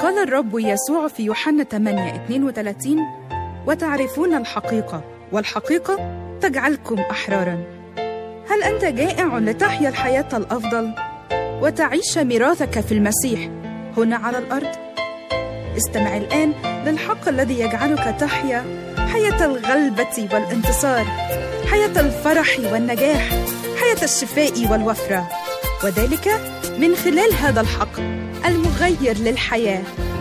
قال الرب يسوع في يوحنا 8 32 وتعرفون الحقيقة والحقيقة تجعلكم أحرارا هل أنت جائع لتحيا الحياة الأفضل وتعيش ميراثك في المسيح هنا على الأرض؟ استمع الآن للحق الذي يجعلك تحيا حياة الغلبة والانتصار حياة الفرح والنجاح حياة الشفاء والوفرة وذلك من خلال هذا الحق المغير للحياه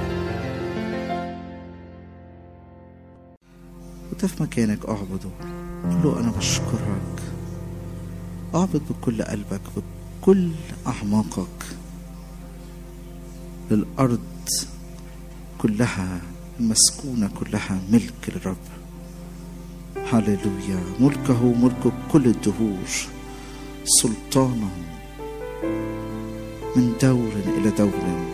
وانت في مكانك اعبده قل له انا بشكرك اعبد بكل قلبك بكل اعماقك للارض كلها المسكونه كلها ملك للرب هللويا ملكه ملك كل الدهور سلطانه من دور الى دور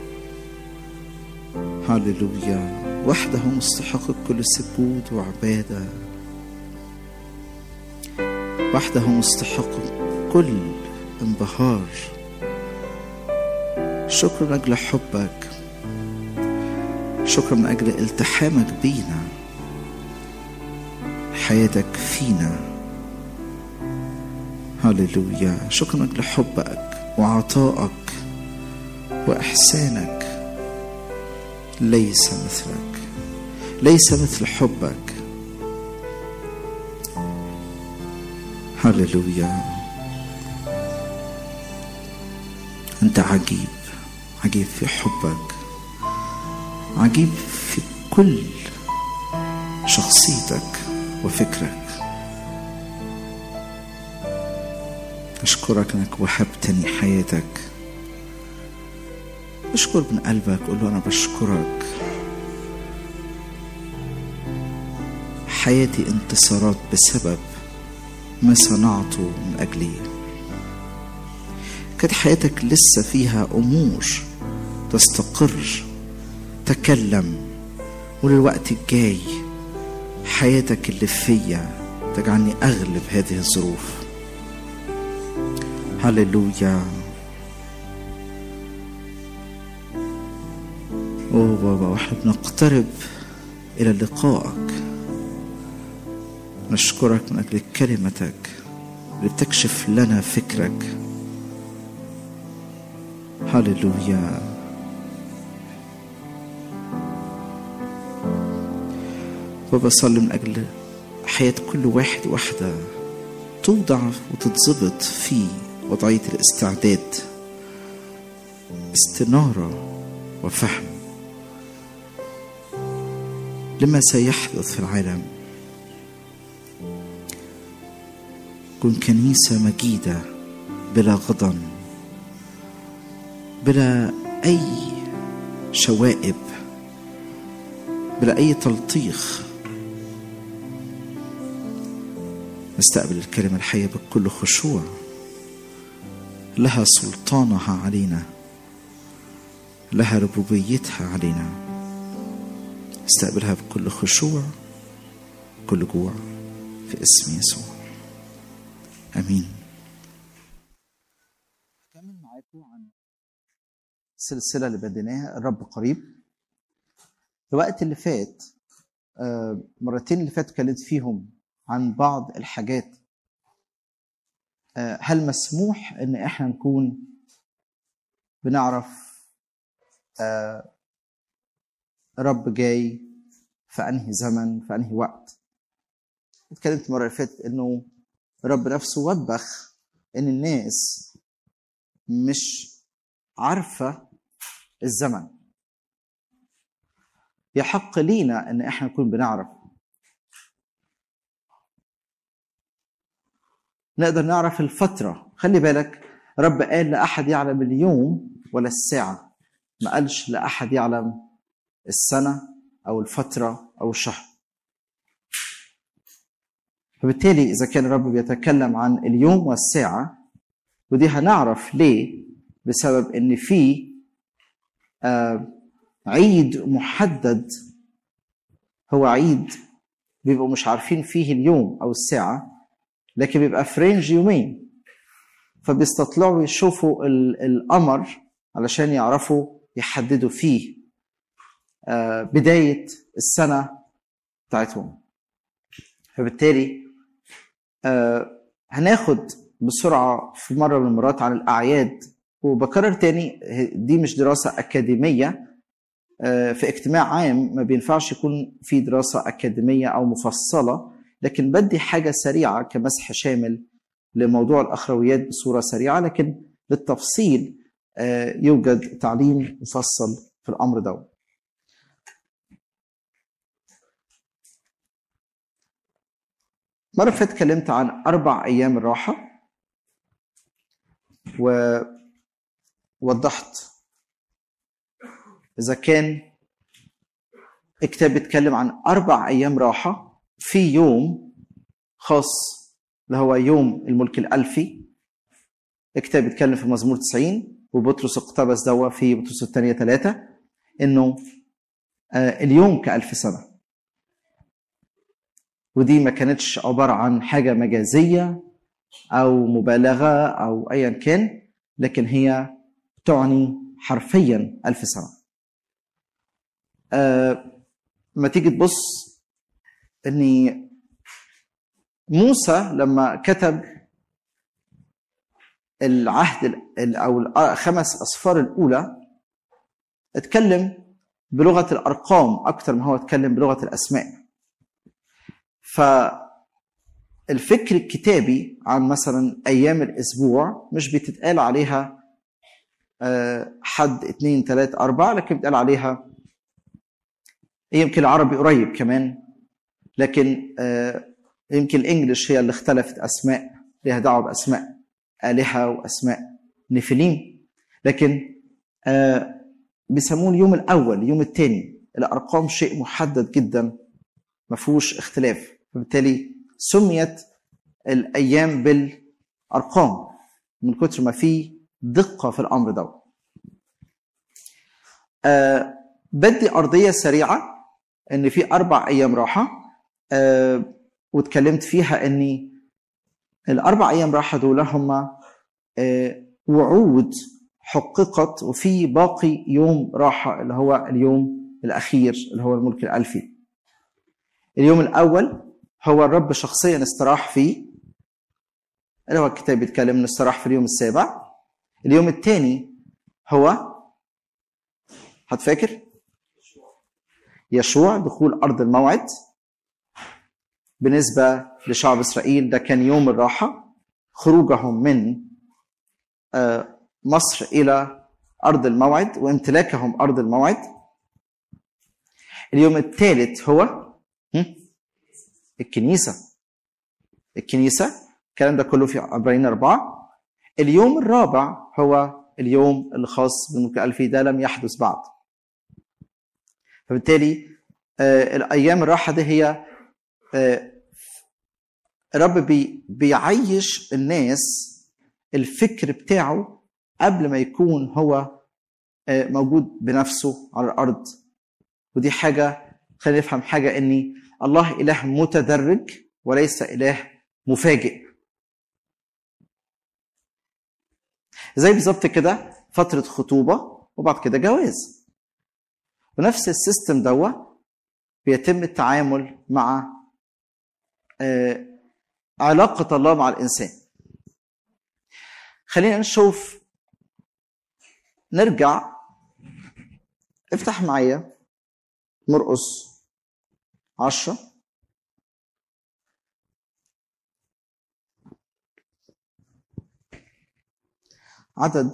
هللويا وحده مستحق كل سجود وعباده وحده مستحق كل انبهار شكرا من اجل حبك شكرا من اجل التحامك بينا حياتك فينا هللويا شكرا من اجل حبك وعطائك واحسانك ليس مثلك ليس مثل حبك هللويا انت عجيب عجيب في حبك عجيب في كل شخصيتك وفكرك أشكرك أنك وهبتني حياتك اشكر من قلبك قول له أنا بشكرك حياتي انتصارات بسبب ما صنعته من أجلي كانت حياتك لسه فيها أمور تستقر تكلم وللوقت الجاي حياتك اللي فيا تجعلني أغلب هذه الظروف هللويا اوه بابا واحنا بنقترب الى لقائك نشكرك من اجل كلمتك اللي بتكشف لنا فكرك هللويا وبصلي من اجل حياه كل واحد واحده توضع وتتظبط في وضعية الاستعداد استنارة وفهم لما سيحدث في العالم كن كنيسة مجيدة بلا غضن بلا أي شوائب بلا أي تلطيخ نستقبل الكلمة الحية بكل خشوع لها سلطانها علينا لها ربوبيتها علينا استقبلها بكل خشوع كل جوع في اسم يسوع امين كمل معاكم عن السلسلة اللي بديناها الرب قريب الوقت اللي فات آه، مرتين اللي فاتوا اتكلمت فيهم عن بعض الحاجات آه، هل مسموح ان احنا نكون بنعرف آه، رب جاي في انهي زمن في انهي وقت اتكلمت المره اللي فاتت انه رب نفسه وبخ ان الناس مش عارفه الزمن يحق لينا ان احنا نكون بنعرف نقدر نعرف الفترة خلي بالك رب قال لا أحد يعلم اليوم ولا الساعة ما قالش لا أحد يعلم السنة أو الفترة أو الشهر فبالتالي إذا كان الرب بيتكلم عن اليوم والساعة ودي هنعرف ليه بسبب إن في آه عيد محدد هو عيد بيبقوا مش عارفين فيه اليوم أو الساعة لكن بيبقى في رينج يومين فبيستطلعوا يشوفوا ال- القمر علشان يعرفوا يحددوا فيه آه، بدايه السنه بتاعتهم فبالتالي آه، هناخد بسرعه في مره من المرات عن الاعياد وبكرر تاني دي مش دراسه اكاديميه آه، في اجتماع عام ما بينفعش يكون في دراسه اكاديميه او مفصله لكن بدي حاجه سريعه كمسح شامل لموضوع الاخرويات بصوره سريعه لكن للتفصيل آه، يوجد تعليم مفصل في الامر ده مرة فاتت اتكلمت عن أربع أيام الراحة ووضحت إذا كان الكتاب بيتكلم عن أربع أيام راحة في يوم خاص اللي هو يوم الملك الألفي الكتاب بيتكلم في مزمور 90 وبطرس اقتبس دوا في بطرس الثانية ثلاثة إنه آه، اليوم كألف سنة ودي ما كانتش عبارة عن حاجة مجازية أو مبالغة أو أيا كان لكن هي تعني حرفيا ألف سنة أه ما تيجي تبص أن موسى لما كتب العهد ال- أو الخمس أصفار الأولى اتكلم بلغة الأرقام أكثر ما هو اتكلم بلغة الأسماء فالفكر الكتابي عن مثلا ايام الاسبوع مش بتتقال عليها آه، حد اثنين ثلاثة أربعة لكن بتقال عليها يمكن العربي قريب كمان لكن آه، يمكن الانجليش هي اللي اختلفت اسماء لها دعوه باسماء الهه واسماء نفليم لكن آه، بيسموه اليوم الاول اليوم الثاني الارقام شيء محدد جدا ما فيهوش اختلاف فبالتالي سميت الايام بالارقام من كتر ما في دقه في الامر ده آه بدي ارضيه سريعه ان في اربع ايام راحه آه واتكلمت فيها اني الاربع ايام راحه دول هم آه وعود حققت وفي باقي يوم راحه اللي هو اليوم الاخير اللي هو الملك الالفي اليوم الاول هو الرب شخصيا استراح فيه اللي هو الكتاب بيتكلم انه استراح في اليوم السابع اليوم الثاني هو هتفاكر يشوع دخول ارض الموعد بالنسبه لشعب اسرائيل ده كان يوم الراحه خروجهم من آه، مصر الى ارض الموعد وامتلاكهم ارض الموعد اليوم الثالث هو هم؟ الكنيسه الكنيسه الكلام ده كله في عبرين أربعة اليوم الرابع هو اليوم الخاص بالملك الألفي ده لم يحدث بعد فبالتالي آه، الأيام الراحة دي هي آه، الرب بي بيعيش الناس الفكر بتاعه قبل ما يكون هو آه، موجود بنفسه على الأرض ودي حاجة خلينا نفهم حاجة إني الله إله متدرج وليس إله مفاجئ زي بالظبط كده فترة خطوبة وبعد كده جواز ونفس السيستم دوا بيتم التعامل مع آه، علاقة الله مع الإنسان خلينا نشوف نرجع افتح معايا مرقص عشرة عدد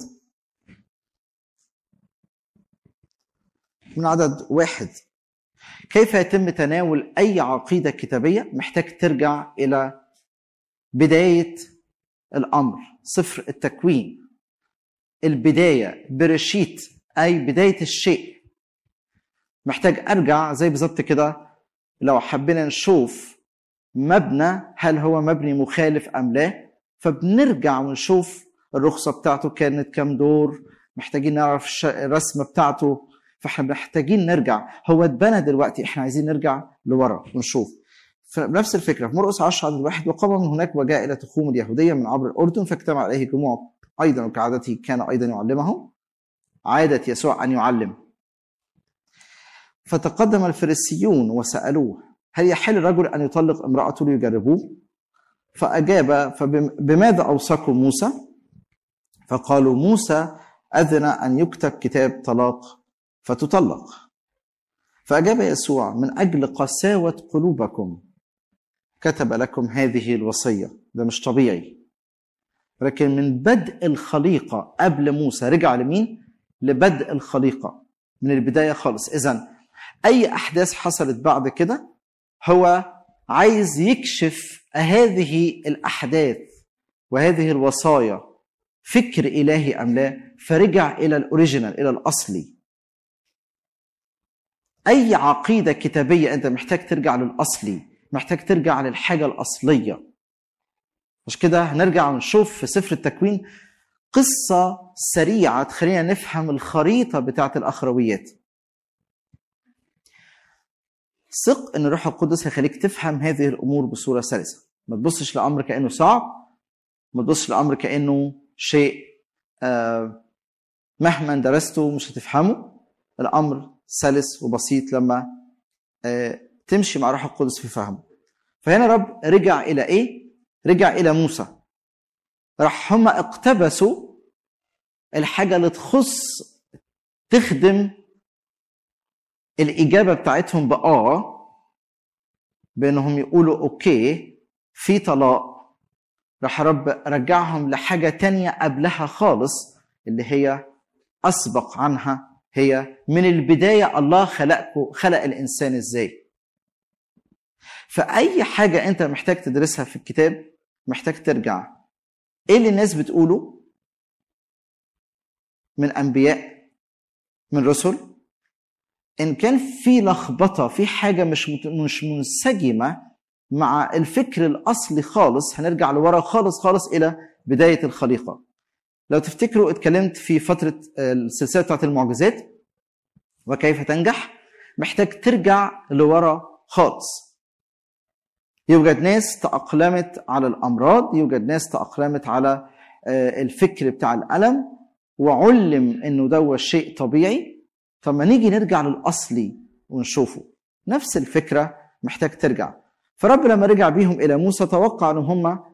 من عدد واحد كيف يتم تناول أي عقيدة كتابية محتاج ترجع إلى بداية الأمر صفر التكوين البداية برشيت أي بداية الشيء محتاج أرجع زي بالظبط كده لو حبينا نشوف مبنى هل هو مبني مخالف أم لا فبنرجع ونشوف الرخصة بتاعته كانت كام دور محتاجين نعرف الش- الرسمة بتاعته فاحنا محتاجين نرجع هو اتبنى دلوقتي احنا عايزين نرجع لورا ونشوف فنفس الفكره في مرقس 10 عدد واحد وقام من هناك وجاء الى تخوم اليهوديه من عبر الاردن فاجتمع عليه جموع ايضا وكعادته كان ايضا يعلمهم عادة يسوع ان يعلم فتقدم الفريسيون وسألوه هل يحل الرجل أن يطلق امرأته ليجربوه فأجاب فبماذا أوصاكم موسى فقالوا موسى أذن أن يكتب كتاب طلاق فتطلق فأجاب يسوع من أجل قساوة قلوبكم كتب لكم هذه الوصية ده مش طبيعي لكن من بدء الخليقة قبل موسى رجع لمين؟ لبدء الخليقة من البداية خالص إذا أي أحداث حصلت بعد كده هو عايز يكشف هذه الأحداث وهذه الوصايا فكر إلهي أم لا فرجع إلى الأوريجينال إلى الأصلي أي عقيدة كتابية أنت محتاج ترجع للأصلي محتاج ترجع للحاجة الأصلية مش كده هنرجع ونشوف في سفر التكوين قصة سريعة تخلينا نفهم الخريطة بتاعة الأخرويات ثق ان الروح القدس هيخليك تفهم هذه الامور بصوره سلسه ما تبصش لامر كانه صعب ما تبصش لامر كانه شيء آه مهما درسته مش هتفهمه الامر سلس وبسيط لما آه تمشي مع الروح القدس في فهمه فهنا رب رجع الى ايه رجع الى موسى راح هم اقتبسوا الحاجه اللي تخص تخدم الإجابة بتاعتهم بآه بأنهم يقولوا أوكي في طلاق راح رب رجعهم لحاجة تانية قبلها خالص اللي هي أسبق عنها هي من البداية الله خلقكم خلق الإنسان إزاي فأي حاجة أنت محتاج تدرسها في الكتاب محتاج ترجع إيه اللي الناس بتقوله من أنبياء من رسل ان كان في لخبطه في حاجه مش مش منسجمه مع الفكر الاصلي خالص هنرجع لورا خالص خالص الى بدايه الخليقه لو تفتكروا اتكلمت في فتره السلسله بتاعت المعجزات وكيف تنجح محتاج ترجع لورا خالص يوجد ناس تأقلمت على الأمراض يوجد ناس تأقلمت على الفكر بتاع الألم وعلم إنه ده شيء طبيعي فما نيجي نرجع للاصلي ونشوفه نفس الفكره محتاج ترجع فرب لما رجع بيهم الى موسى توقع ان هم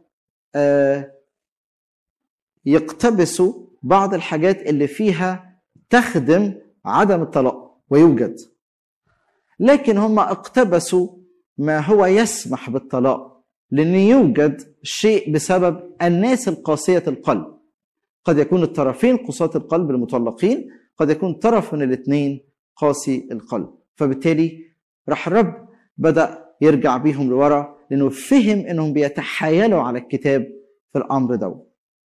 يقتبسوا بعض الحاجات اللي فيها تخدم عدم الطلاق ويوجد لكن هم اقتبسوا ما هو يسمح بالطلاق لان يوجد شيء بسبب الناس القاسيه القلب قد يكون الطرفين قساة القلب المطلقين قد يكون طرف من الاثنين قاسي القلب فبالتالي راح الرب بدا يرجع بيهم لورا لانه فهم انهم بيتحايلوا على الكتاب في الامر ده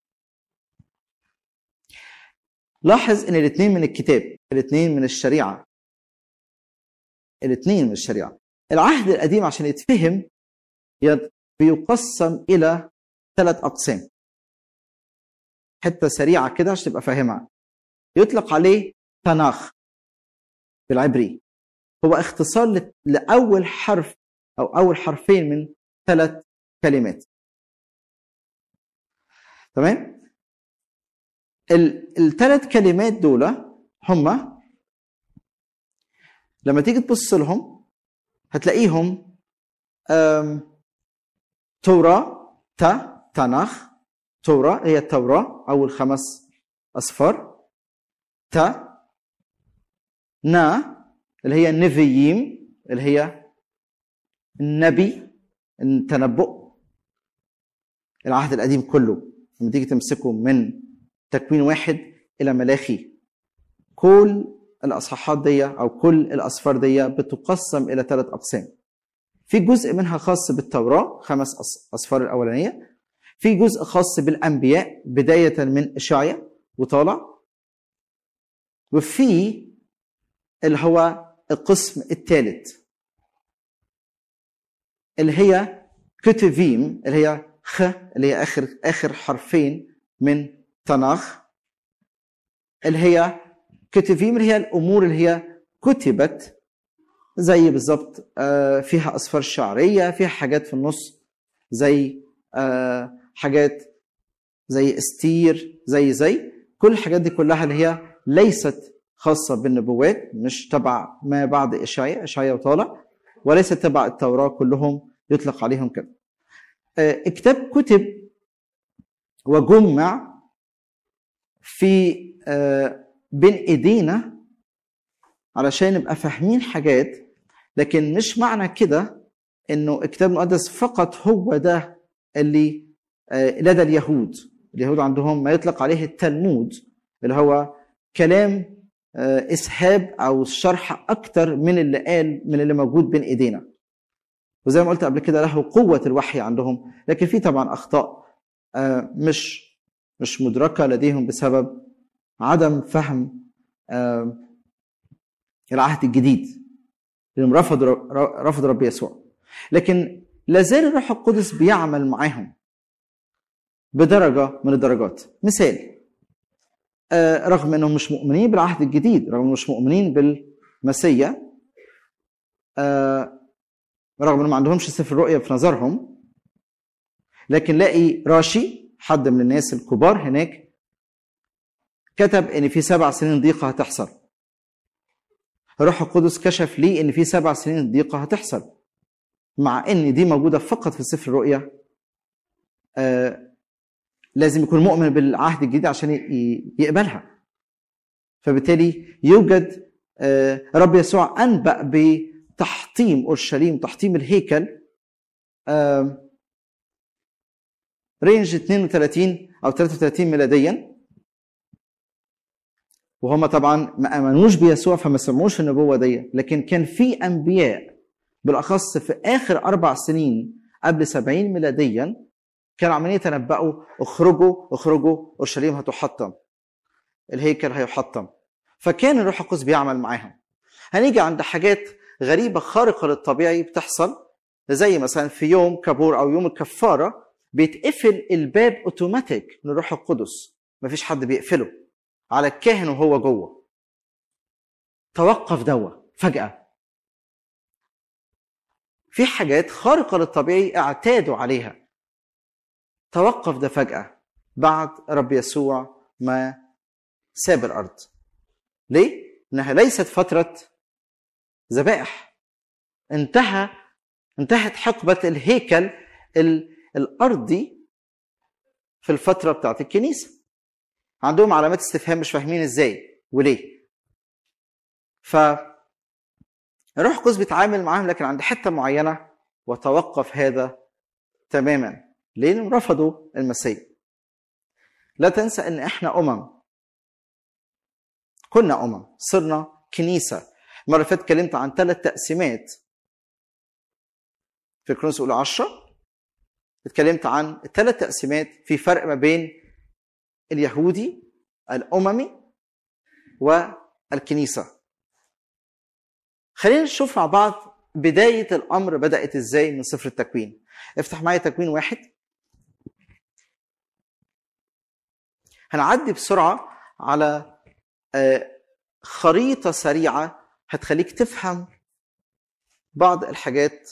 لاحظ ان الاثنين من الكتاب الاثنين من الشريعه الاثنين من الشريعه العهد القديم عشان يتفهم بيقسم الى ثلاث اقسام حته سريعه كده عشان تبقى فاهمها يطلق عليه تناخ بالعبري هو اختصار لاول حرف او اول حرفين من ثلاث كلمات تمام الثلاث كلمات دول هم لما تيجي تبص لهم هتلاقيهم توراة تا تناخ توراة هي التوراة أول خمس أصفار تا نا اللي هي النبيين اللي هي النبي التنبؤ العهد القديم كله لما تيجي تمسكه من تكوين واحد الى ملاخي كل الاصحاحات دي او كل الاصفار دي بتقسم الى ثلاث اقسام في جزء منها خاص بالتوراه خمس اصفار الاولانيه في جزء خاص بالانبياء بدايه من اشعيا وطالع وفي اللي هو القسم الثالث اللي هي كتفيم اللي هي خ اللي هي اخر اخر حرفين من تناخ اللي هي كتفيم اللي هي الامور اللي هي كتبت زي بالظبط فيها اصفار شعريه فيها حاجات في النص زي حاجات زي استير زي زي كل الحاجات دي كلها اللي هي ليست خاصة بالنبوات مش تبع ما بعد إشعياء إشعياء وطالع وليس تبع التوراة كلهم يطلق عليهم كده آه، الكتاب كتب وجمع في آه، بين ايدينا علشان نبقى فاهمين حاجات لكن مش معنى كده انه الكتاب المقدس فقط هو ده اللي آه، لدى اليهود اليهود عندهم ما يطلق عليه التلمود اللي هو كلام آه، اسهاب او شرح اكتر من اللي قال من اللي موجود بين ايدينا وزي ما قلت قبل كده له قوه الوحي عندهم لكن في طبعا اخطاء آه، مش مش مدركه لديهم بسبب عدم فهم آه، العهد الجديد لانهم رفضوا رفض رب يسوع لكن لازال الروح القدس بيعمل معاهم بدرجه من الدرجات مثال آه، رغم انهم مش مؤمنين بالعهد الجديد رغم انهم مش مؤمنين بالمسيا آه، رغم انهم ما عندهمش سفر الرؤيا في نظرهم لكن لاقي راشي حد من الناس الكبار هناك كتب ان في سبع سنين ضيقه هتحصل الروح القدس كشف لي ان في سبع سنين ضيقه هتحصل مع ان دي موجوده فقط في سفر الرؤيا آه لازم يكون مؤمن بالعهد الجديد عشان ي- يقبلها فبالتالي يوجد آه رب يسوع انبأ بتحطيم اورشليم تحطيم الهيكل آه رينج 32 او 33 ميلاديا وهم طبعا ما امنوش بيسوع فما سمعوش النبوه دي لكن كان في انبياء بالاخص في اخر اربع سنين قبل 70 ميلاديا كانوا عمالين يتنبأوا اخرجوا اخرجوا اورشليم هتحطم الهيكل هيحطم فكان الروح القدس بيعمل معاهم هنيجي عند حاجات غريبه خارقه للطبيعي بتحصل زي مثلا في يوم كابور او يوم الكفاره بيتقفل الباب اوتوماتيك من الروح القدس مفيش حد بيقفله على الكاهن وهو جوه توقف دوا فجأة في حاجات خارقة للطبيعي اعتادوا عليها توقف ده فجأة بعد رب يسوع ما ساب الأرض ليه؟ إنها ليست فترة ذبائح انتهى انتهت حقبة الهيكل ال- الأرضي في الفترة بتاعت الكنيسة عندهم علامات استفهام مش فاهمين ازاي وليه ف الروح القدس بيتعامل معاهم لكن عند حته معينه وتوقف هذا تماما لانهم رفضوا المسيح لا تنسى ان احنا امم كنا امم صرنا كنيسه المره اللي فاتت اتكلمت عن ثلاث تقسيمات في كرونس الاولى 10 اتكلمت عن الثلاث تقسيمات في فرق ما بين اليهودي الاممي والكنيسه خلينا نشوف مع بعض بدايه الامر بدات ازاي من سفر التكوين افتح معايا تكوين واحد هنعدي بسرعه على آه، خريطه سريعه هتخليك تفهم بعض الحاجات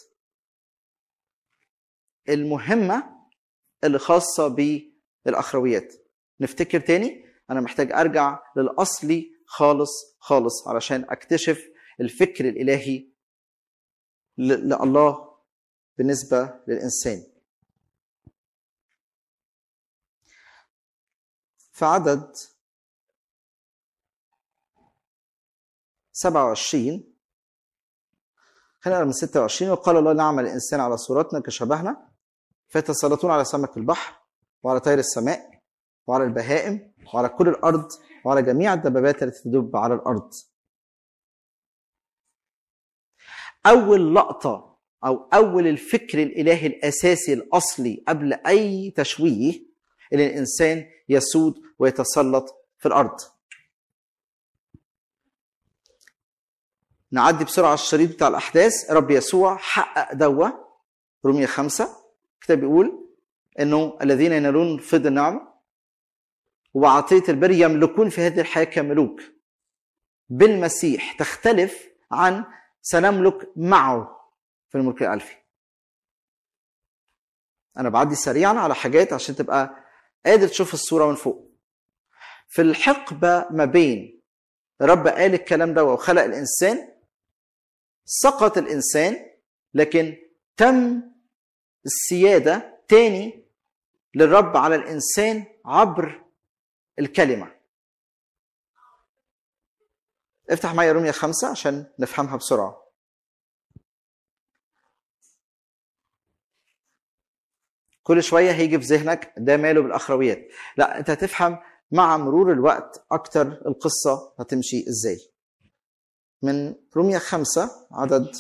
المهمه اللي خاصه بالاخرويات نفتكر تاني انا محتاج ارجع للاصلي خالص خالص علشان اكتشف الفكر الالهي ل- لله بالنسبه للانسان في عدد 27 خلينا نقرا من 26 وقال الله نعمل الانسان على صورتنا كشبهنا فيتسلطون على سمك البحر وعلى طير السماء وعلى البهائم وعلى كل الارض وعلى جميع الدبابات التي تدب على الارض. اول لقطه او اول الفكر الالهي الاساسي الاصلي قبل اي تشويه ان الانسان يسود ويتسلط في الارض. نعدي بسرعه على الشريط بتاع الاحداث رب يسوع حقق دوا رومية خمسة كتاب بيقول انه الذين ينالون فضل النعمه وعطيه البر يملكون في هذه الحياه كملوك بالمسيح تختلف عن سنملك معه في الملك الالفي انا بعدي سريعا على حاجات عشان تبقى قادر تشوف الصوره من فوق في الحقبه ما بين الرب قال الكلام ده وخلق الانسان سقط الانسان لكن تم السياده تاني للرب على الانسان عبر الكلمه افتح معايا رومية خمسة عشان نفهمها بسرعة كل شوية هيجي في ذهنك ده ماله بالأخرويات لا أنت هتفهم مع مرور الوقت أكتر القصة هتمشي إزاي من رومية خمسة عدد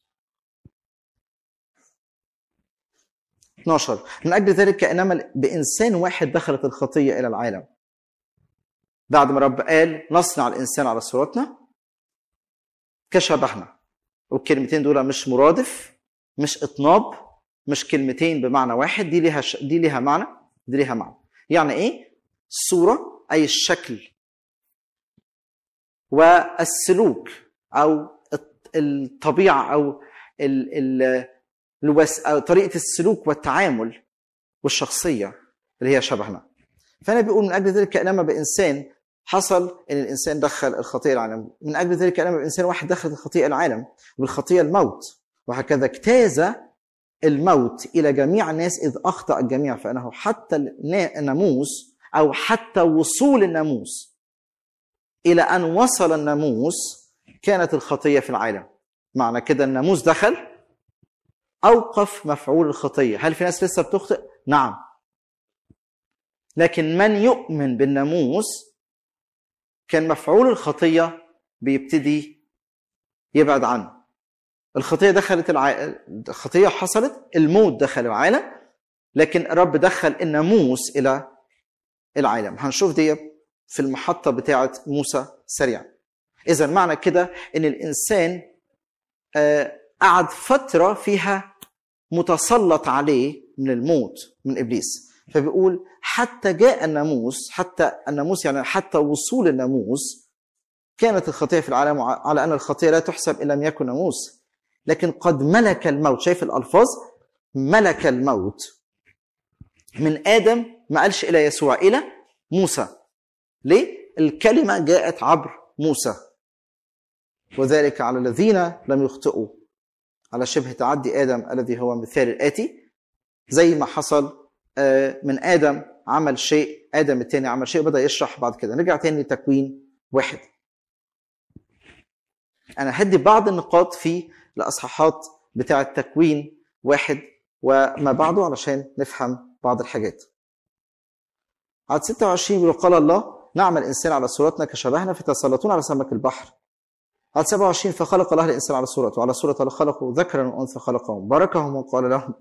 12 من أجل ذلك إنما بإنسان واحد دخلت الخطية إلى العالم بعد ما رب قال نصنع الإنسان على صورتنا كشبهنا والكلمتين دول مش مرادف مش إطناب مش كلمتين بمعنى واحد دي ليها ش... دي ليها معنى دي ليها معنى يعني إيه الصورة أي الشكل والسلوك أو الطبيعة أو ال... ال... الوس... أو طريقة السلوك والتعامل والشخصية اللي هي شبهنا فأنا بيقول من أجل ذلك إنما بإنسان حصل ان الانسان دخل الخطيه العالم من اجل ذلك انما الانسان واحد دخل الخطيه العالم والخطيه الموت وهكذا اجتاز الموت الى جميع الناس اذ اخطا الجميع فانه حتى الناموس او حتى وصول الناموس الى ان وصل الناموس كانت الخطيه في العالم معنى كده الناموس دخل اوقف مفعول الخطيه هل في ناس لسه بتخطئ نعم لكن من يؤمن بالناموس كان مفعول الخطيه بيبتدي يبعد عنه الخطيه دخلت الع... الخطيه حصلت الموت دخل العالم لكن الرب دخل الناموس الى العالم هنشوف دي في المحطه بتاعه موسى سريعا اذا معنى كده ان الانسان آه قعد فتره فيها متسلط عليه من الموت من ابليس فبيقول حتى جاء الناموس حتى الناموس يعني حتى وصول الناموس كانت الخطيه في العالم على ان الخطيه لا تحسب ان لم يكن ناموس لكن قد ملك الموت شايف الالفاظ ملك الموت من ادم ما قالش الى يسوع الى موسى ليه الكلمه جاءت عبر موسى وذلك على الذين لم يخطئوا على شبه تعدي ادم الذي هو مثال الاتي زي ما حصل من ادم عمل شيء ادم الثاني عمل شيء بدا يشرح بعد كده نرجع تاني لتكوين واحد انا هدي بعض النقاط في الاصحاحات بتاعه تكوين واحد وما بعده علشان نفهم بعض الحاجات عدد 26 بيقول قال الله نعمل الانسان على صورتنا كشبهنا فتسلطون على سمك البحر عدد 27 فخلق الله الانسان على صورته وعلى صورته الله خلقه ذكرا وانثى خلقهم باركهم وقال لهم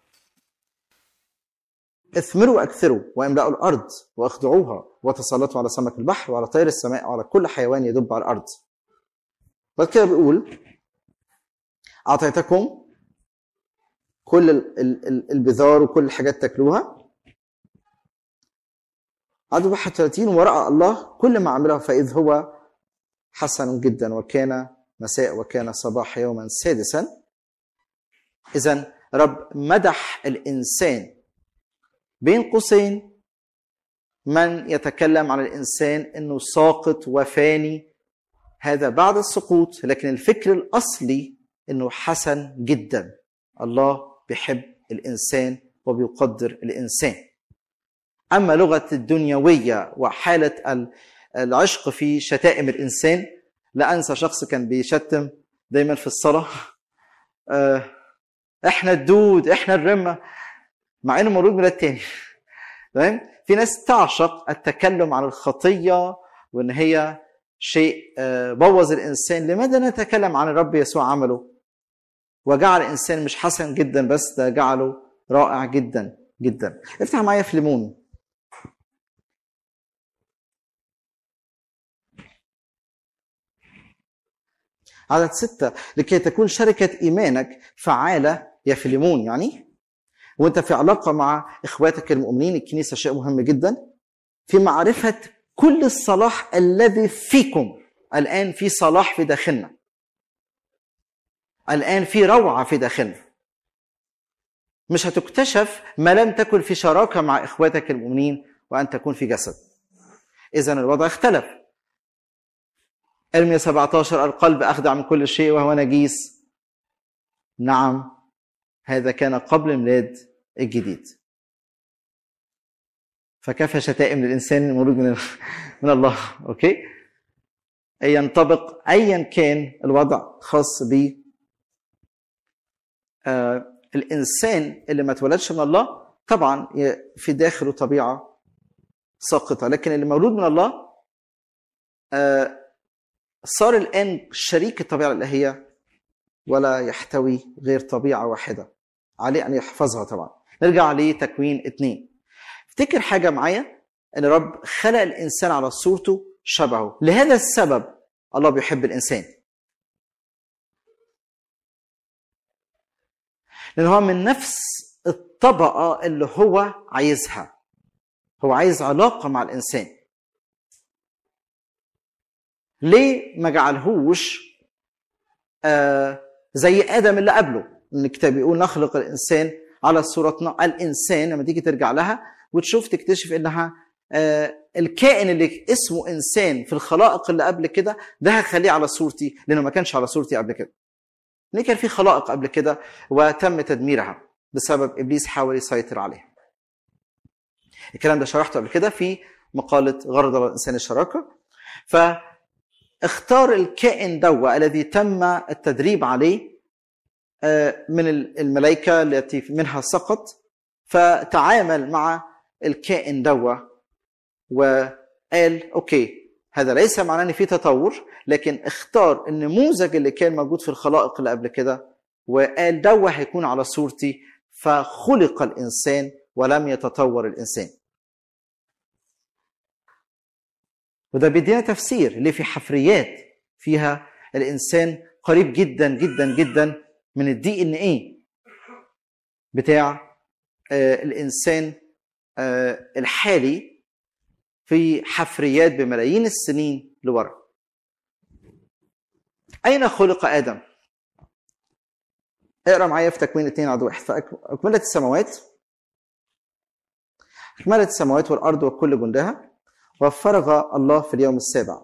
اثمروا واكثروا واملأوا الارض واخضعوها وتسلطوا على سمك البحر وعلى طير السماء وعلى كل حيوان يدب على الارض. بعد كده بيقول اعطيتكم كل البذار وكل الحاجات تاكلوها. عدد 31 وراى الله كل ما عمله فاذ هو حسن جدا وكان مساء وكان صباح يوما سادسا. اذا رب مدح الانسان بين قوسين من يتكلم عن الانسان انه ساقط وفاني هذا بعد السقوط لكن الفكر الاصلي انه حسن جدا الله بيحب الانسان وبيقدر الانسان اما لغه الدنيويه وحاله العشق في شتائم الانسان لا انسى شخص كان بيشتم دايما في الصلاه احنا الدود احنا الرمه مع انه مولود ميلاد تاني تمام في ناس تعشق التكلم عن الخطيه وان هي شيء بوظ الانسان لماذا نتكلم عن الرب يسوع عمله وجعل الانسان مش حسن جدا بس ده جعله رائع جدا جدا افتح معايا في ليمون عدد ستة لكي تكون شركة إيمانك فعالة يا فيليمون يعني وانت في علاقه مع اخواتك المؤمنين الكنيسه شيء مهم جدا في معرفه كل الصلاح الذي فيكم الان في صلاح في داخلنا الان في روعه في داخلنا مش هتكتشف ما لم تكن في شراكه مع اخواتك المؤمنين وان تكون في جسد اذا الوضع اختلف ارميا 17 القلب اخدع من كل شيء وهو نجيس نعم هذا كان قبل ميلاد الجديد فكيف شتائم للانسان المولود من من الله اوكي ينطبق ايا كان الوضع خاص ب آه الانسان اللي ما اتولدش من الله طبعا في داخله طبيعه ساقطه لكن اللي مولود من الله آه صار الان شريك الطبيعه الالهيه ولا يحتوي غير طبيعه واحده عليه ان يحفظها طبعا نرجع لتكوين اثنين افتكر حاجه معايا ان رب خلق الانسان على صورته شبهه لهذا السبب الله بيحب الانسان لان هو من نفس الطبقه اللي هو عايزها هو عايز علاقه مع الانسان ليه ما جعلهوش آه زي ادم اللي قبله ان الكتاب بيقول نخلق الانسان على صورتنا الانسان لما تيجي ترجع لها وتشوف تكتشف انها آه الكائن اللي اسمه انسان في الخلائق اللي قبل كده ده هخليه على صورتي لانه ما كانش على صورتي قبل كده ليه كان في خلائق قبل كده وتم تدميرها بسبب ابليس حاول يسيطر عليها الكلام ده شرحته قبل كده في مقاله غرض الانسان الشراكه فاختار الكائن دوا الذي تم التدريب عليه من الملائكه التي منها سقط فتعامل مع الكائن دوا وقال اوكي هذا ليس معناه ان في تطور لكن اختار النموذج اللي كان موجود في الخلائق اللي قبل كده وقال دوا هيكون على صورتي فخلق الانسان ولم يتطور الانسان وده بيدينا تفسير ليه في حفريات فيها الانسان قريب جدا جدا جدا من الدي ان ايه بتاع آه الانسان آه الحالي في حفريات بملايين السنين لورا اين خلق ادم اقرا معايا في تكوين اثنين عدد واحد فاكملت السماوات اكملت السماوات والارض وكل جندها وفرغ الله في اليوم السابع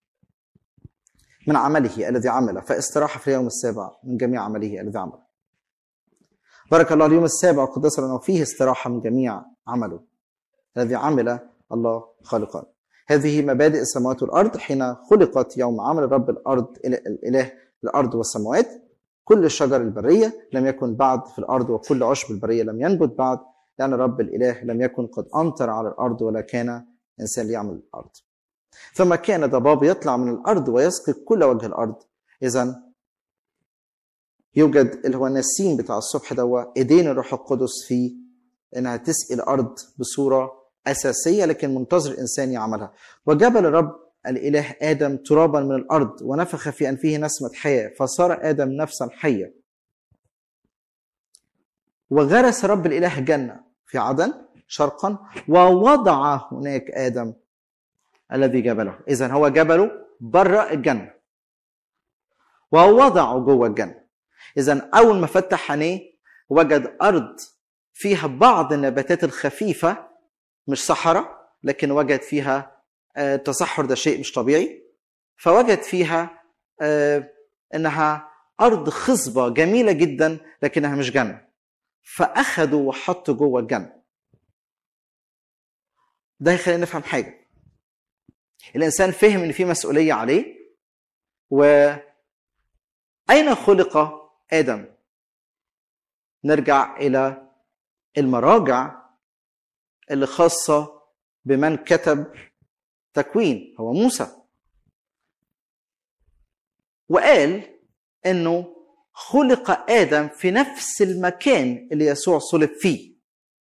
من عمله الذي عمل فاستراح في اليوم السابع من جميع عمله الذي عمل بارك الله اليوم السابع قدس لنا وفيه استراحة من جميع عمله الذي عمل الله خالقا هذه مبادئ السماوات والأرض حين خلقت يوم عمل رب الأرض الإله الأرض والسماوات كل الشجر البرية لم يكن بعد في الأرض وكل عشب البرية لم ينبت بعد لأن رب الإله لم يكن قد أمطر على الأرض ولا كان إنسان ليعمل الأرض ثم كان ضباب يطلع من الأرض ويسقي كل وجه الأرض إذا يوجد اللي هو النسيم بتاع الصبح دوا ايدين الروح القدس في انها تسقي الارض بصوره اساسيه لكن منتظر الانسان يعملها وجبل الرب الاله ادم ترابا من الارض ونفخ في انفه نسمه حياه فصار ادم نفسا حيه وغرس رب الاله جنه في عدن شرقا ووضع هناك ادم الذي جبله اذا هو جبله بره الجنه ووضعه جوه الجنه اذا اول ما فتح عينيه وجد ارض فيها بعض النباتات الخفيفه مش صحراء لكن وجد فيها التصحر ده شيء مش طبيعي فوجد فيها انها ارض خصبه جميله جدا لكنها مش جنه فاخدوا وحطوا جوه الجنه ده يخلينا نفهم حاجه الانسان فهم ان في مسؤوليه عليه و اين خلق ادم نرجع الى المراجع اللي خاصه بمن كتب تكوين هو موسى وقال انه خلق ادم في نفس المكان اللي يسوع صلب فيه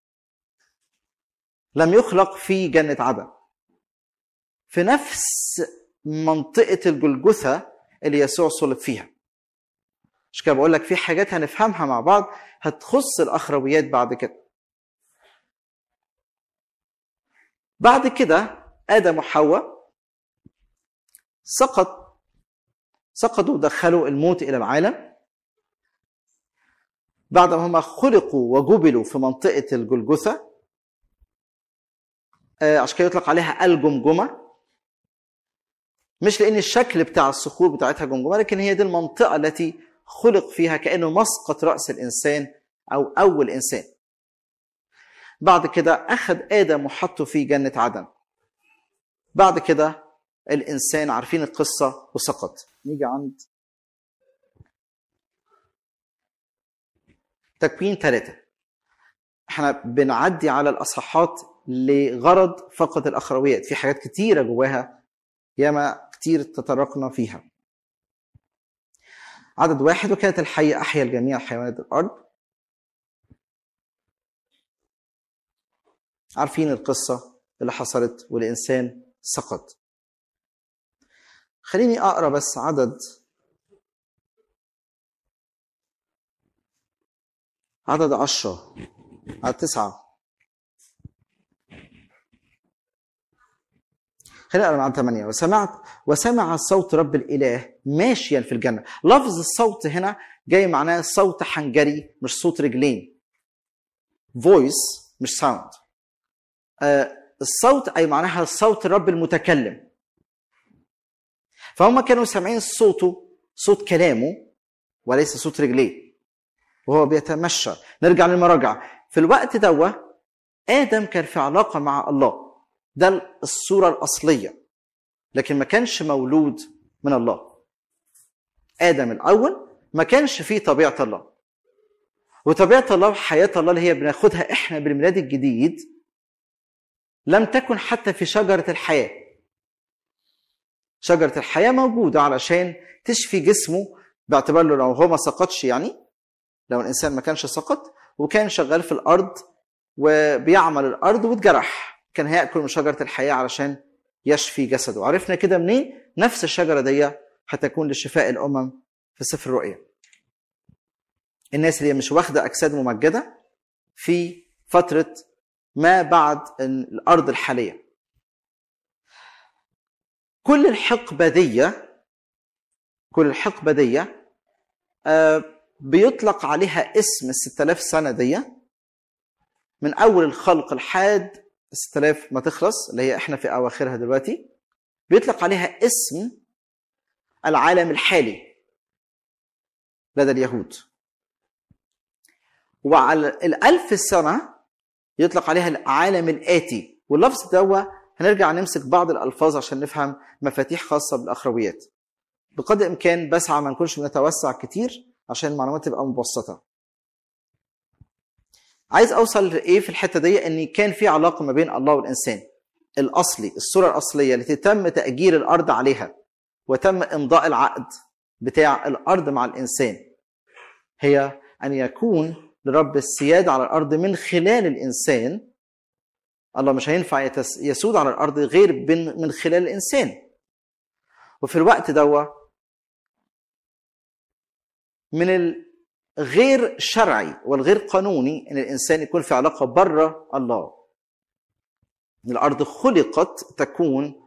لم يخلق في جنه عدن في نفس منطقه الجلجثه اللي يسوع صلب فيها مش كده بقول لك في حاجات هنفهمها مع بعض هتخص الاخرويات بعد كده بعد كده ادم وحواء سقط سقطوا ودخلوا الموت الى العالم بعد ما هم خلقوا وجبلوا في منطقه الجلجثه عشان كده يطلق عليها الجمجمه مش لان الشكل بتاع الصخور بتاعتها جمجمه لكن هي دي المنطقه التي خلق فيها كانه مسقط راس الانسان او اول انسان بعد كده اخذ ادم وحطه في جنه عدن بعد كده الانسان عارفين القصه وسقط نيجي عند تكوين ثلاثة احنا بنعدي على الاصحاحات لغرض فقط الاخرويات في حاجات كتيره جواها ياما كتير تطرقنا فيها عدد واحد وكانت الحية أحيا الجميع حيوانات الأرض عارفين القصة اللي حصلت والإنسان سقط خليني أقرأ بس عدد عدد عشرة عدد تسعة خلينا نقرا عن ثمانية وسمعت وسمع صوت رب الإله ماشيا في الجنة لفظ الصوت هنا جاي معناه صوت حنجري مش صوت رجلين فويس مش ساوند آه الصوت أي معناها صوت الرب المتكلم فهم كانوا سامعين صوته صوت كلامه وليس صوت رجليه وهو بيتمشى نرجع للمراجع في الوقت دوا آدم كان في علاقة مع الله ده الصورة الأصلية لكن ما كانش مولود من الله آدم الأول ما كانش فيه طبيعة الله وطبيعة الله وحياة الله اللي هي بناخدها إحنا بالميلاد الجديد لم تكن حتى في شجرة الحياة شجرة الحياة موجودة علشان تشفي جسمه باعتبار له لو هو ما سقطش يعني لو الإنسان ما كانش سقط وكان شغال في الأرض وبيعمل الأرض واتجرح كان هياكل من شجره الحياه علشان يشفي جسده عرفنا كده منين نفس الشجره دي هتكون لشفاء الامم في سفر الرؤيا الناس اللي مش واخده اجساد ممجده في فتره ما بعد الارض الحاليه كل الحقبه دي كل الحقبه دي آه بيطلق عليها اسم ال 6000 سنه دي من اول الخلق لحد 6000 ما تخلص اللي هي احنا في اواخرها دلوقتي بيطلق عليها اسم العالم الحالي لدى اليهود وعلى الألف سنة يطلق عليها العالم الآتي واللفظ ده هنرجع نمسك بعض الألفاظ عشان نفهم مفاتيح خاصة بالأخرويات بقدر الإمكان بسعى ما نكونش بنتوسع كتير عشان المعلومات تبقى مبسطة عايز اوصل لايه في الحته دي ان كان في علاقه ما بين الله والانسان الاصلي الصوره الاصليه التي تم تاجير الارض عليها وتم امضاء العقد بتاع الارض مع الانسان هي ان يكون لرب السياده على الارض من خلال الانسان الله مش هينفع يسود على الارض غير من خلال الانسان وفي الوقت دوا من غير شرعي والغير قانوني ان الانسان يكون في علاقه بره الله الارض خلقت تكون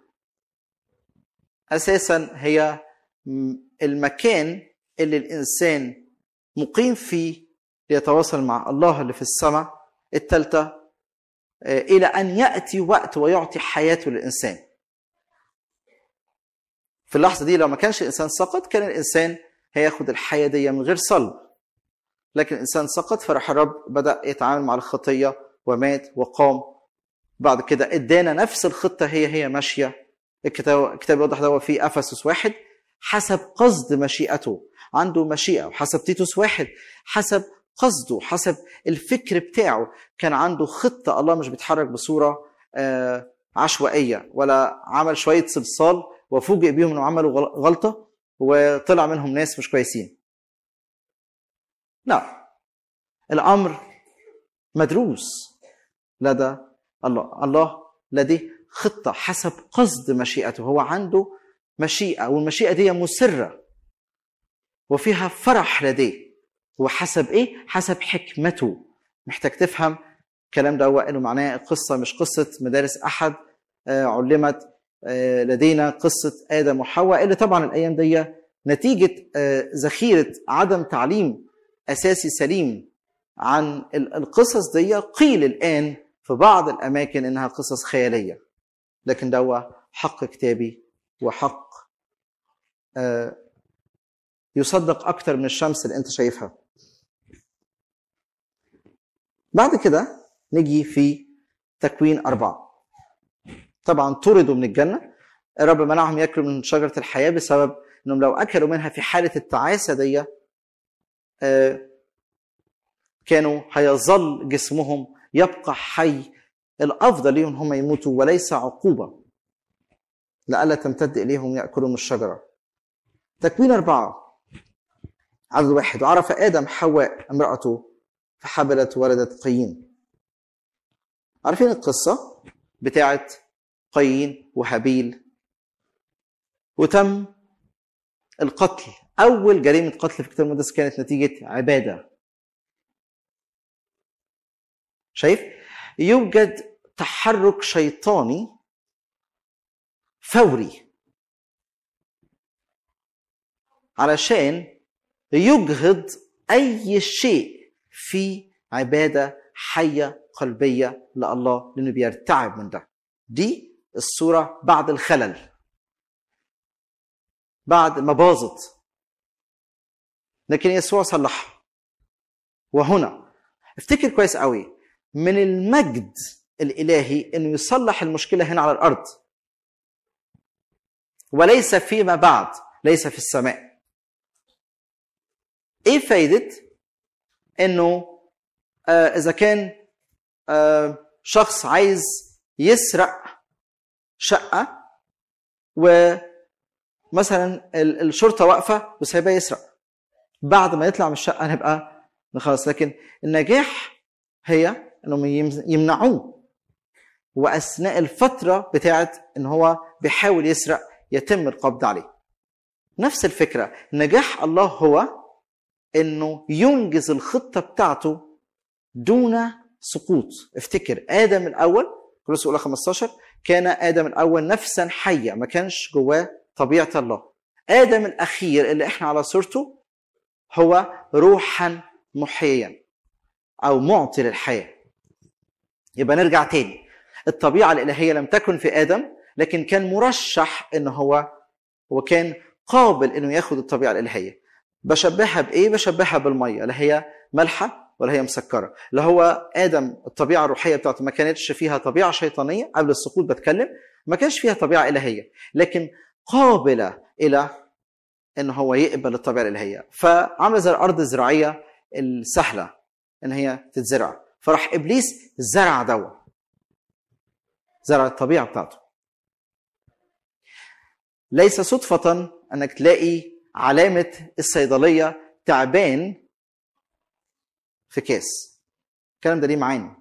اساسا هي المكان اللي الانسان مقيم فيه ليتواصل مع الله اللي في السماء الثالثه الى ان ياتي وقت ويعطي حياته للانسان في اللحظه دي لو ما كانش الانسان سقط كان الانسان هياخد الحياه دي من غير صلب لكن الانسان سقط فراح الرب بدا يتعامل مع الخطيه ومات وقام بعد كده ادانا نفس الخطه هي هي ماشيه الكتاب الكتاب يوضح ده في افسس واحد حسب قصد مشيئته عنده مشيئه وحسب تيتوس واحد حسب قصده حسب الفكر بتاعه كان عنده خطه الله مش بيتحرك بصوره عشوائيه ولا عمل شويه صلصال وفوجئ بيهم انهم عملوا غلطه وطلع منهم ناس مش كويسين لا الامر مدروس لدى الله الله لديه خطه حسب قصد مشيئته هو عنده مشيئه والمشيئه دي مسره وفيها فرح لديه وحسب ايه حسب حكمته محتاج تفهم الكلام ده انه معناه قصه مش قصه مدارس احد علمت لدينا قصه ادم وحواء اللي طبعا الايام دي نتيجه ذخيره عدم تعليم اساسي سليم عن القصص دي قيل الان في بعض الاماكن انها قصص خياليه لكن ده حق كتابي وحق آه، يصدق اكتر من الشمس اللي انت شايفها بعد كده نيجي في تكوين أربعة طبعا طردوا من الجنة الرب منعهم ياكلوا من شجرة الحياة بسبب انهم لو اكلوا منها في حالة التعاسة دي آه، كانوا هيظل جسمهم يبقى حي الافضل ليهم هم يموتوا وليس عقوبة لئلا تمتد اليهم ياكلوا من الشجرة تكوين أربعة عدد واحد وعرف آدم حواء امرأته فحبلت ولدت قايين عارفين القصة بتاعت قايين وهابيل وتم القتل أول جريمة قتل في الكتاب المقدس كانت نتيجة عبادة شايف؟ يوجد تحرك شيطاني فوري علشان يجهض أي شيء في عبادة حية قلبية لله لأنه بيرتعب من ده دي الصورة بعد الخلل بعد ما باظت لكن يسوع صلحها وهنا افتكر كويس قوي من المجد الالهي انه يصلح المشكله هنا على الارض وليس فيما بعد ليس في السماء ايه فايده انه آه اذا كان آه شخص عايز يسرق شقه ومثلا ال- الشرطه واقفه وسايباه يسرق بعد ما يطلع من الشقه نبقى خلاص لكن النجاح هي انهم يم- يمنعوه واثناء الفتره بتاعت ان هو بيحاول يسرق يتم القبض عليه نفس الفكره نجاح الله هو انه ينجز الخطه بتاعته دون سقوط افتكر ادم الاول كولوس الاولى 15 كان ادم الاول نفسا حيه ما كانش جواه طبيعه الله ادم الاخير اللي احنا على صورته هو روحا محييا او معطي للحياه يبقى نرجع تاني الطبيعه الالهيه لم تكن في ادم لكن كان مرشح ان هو وكان قابل انه ياخد الطبيعه الالهيه بشبهها بايه بشبهها بالميه لا هي مالحه ولا هي مسكره اللي هو ادم الطبيعه الروحيه بتاعته ما كانتش فيها طبيعه شيطانيه قبل السقوط بتكلم ما كانش فيها طبيعه الهيه لكن قابله الى ان هو يقبل الطبيعه الالهيه فعامله زي الارض الزراعيه السهله ان هي تتزرع فراح ابليس زرع دوا زرع الطبيعه بتاعته ليس صدفه انك تلاقي علامه الصيدليه تعبان في كاس الكلام ده ليه معاني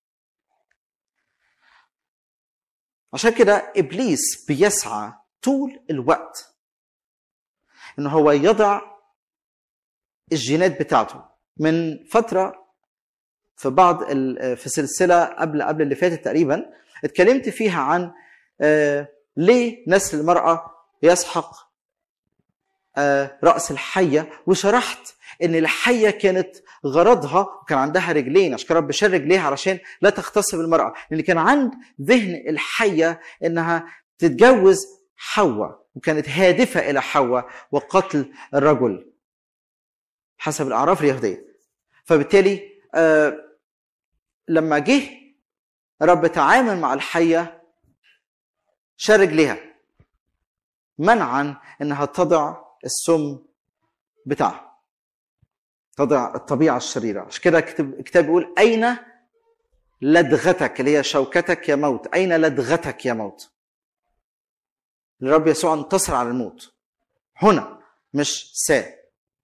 عشان كده ابليس بيسعى طول الوقت ان هو يضع الجينات بتاعته من فتره في بعض ال- في سلسله قبل قبل اللي فاتت تقريبا اتكلمت فيها عن آه، ليه نسل المراه يسحق آه، راس الحيه وشرحت ان الحيه كانت غرضها وكان عندها رجلين عشان كده رب شال رجليها علشان لا تغتصب المراه لان كان عند ذهن الحيه انها تتجوز حواء وكانت هادفه الى حواء وقتل الرجل حسب الاعراف اليهوديه فبالتالي آه، لما جه رب تعامل مع الحيه شال رجليها منعا انها تضع السم بتاعها تضع الطبيعه الشريره عشان كده كتب الكتاب بيقول اين لدغتك اللي هي شوكتك يا موت اين لدغتك يا موت الرب يسوع انتصر على الموت هنا مش سا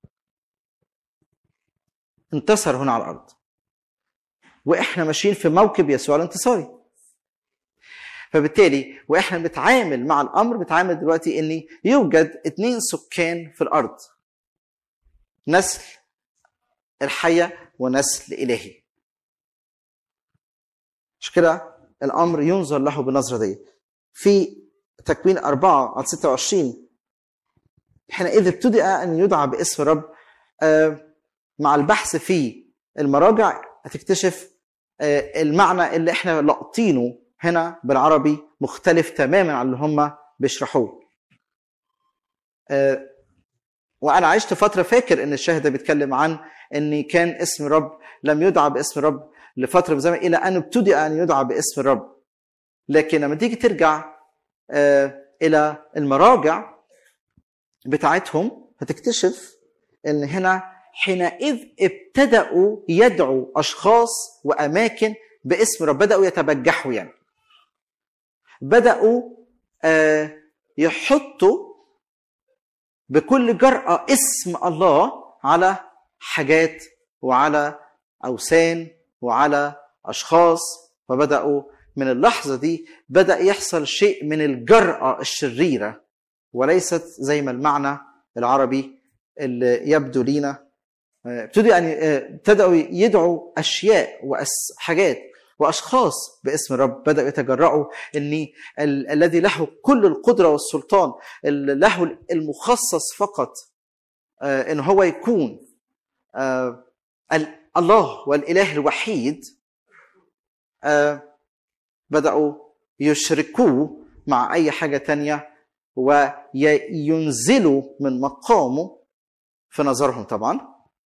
انتصر هنا على الارض واحنا ماشيين في موكب يسوع الانتصاري فبالتالي واحنا بنتعامل مع الامر بنتعامل دلوقتي ان يوجد اثنين سكان في الارض نسل الحيه ونسل الهي مش كده الامر ينظر له بالنظره دي في تكوين أربعة على 26 حينئذ ابتدأ أن يدعى باسم الرب آه، مع البحث في المراجع هتكتشف آه، المعنى اللي احنا لاقطينه هنا بالعربي مختلف تماما عن اللي هم بيشرحوه آه، وانا عشت فتره فاكر ان الشاهد ده بيتكلم عن ان كان اسم رب لم يدعى باسم رب لفتره من زمن الى ان ابتدأ ان يدعى باسم الرب لكن لما تيجي ترجع آه، الى المراجع بتاعتهم هتكتشف ان هنا حينئذ ابتدأوا يدعوا اشخاص واماكن باسم رب بدأوا يتبجحوا يعني بدأوا آه، يحطوا بكل جرأة اسم الله على حاجات وعلى أوثان وعلى أشخاص فبدأوا من اللحظة دي بدأ يحصل شيء من الجرأة الشريرة وليست زي ما المعنى العربي اللي يبدو لينا آه، ابتدوا يعني آه، ابتدأوا يدعوا أشياء وحاجات واشخاص باسم الرب بداوا يتجرأوا ان ال- الذي له كل القدره والسلطان اللي له المخصص فقط آه، ان هو يكون آه، ال- الله والاله الوحيد آه، بداوا يشركوه مع اي حاجه تانية وينزلوا من مقامه في نظرهم طبعا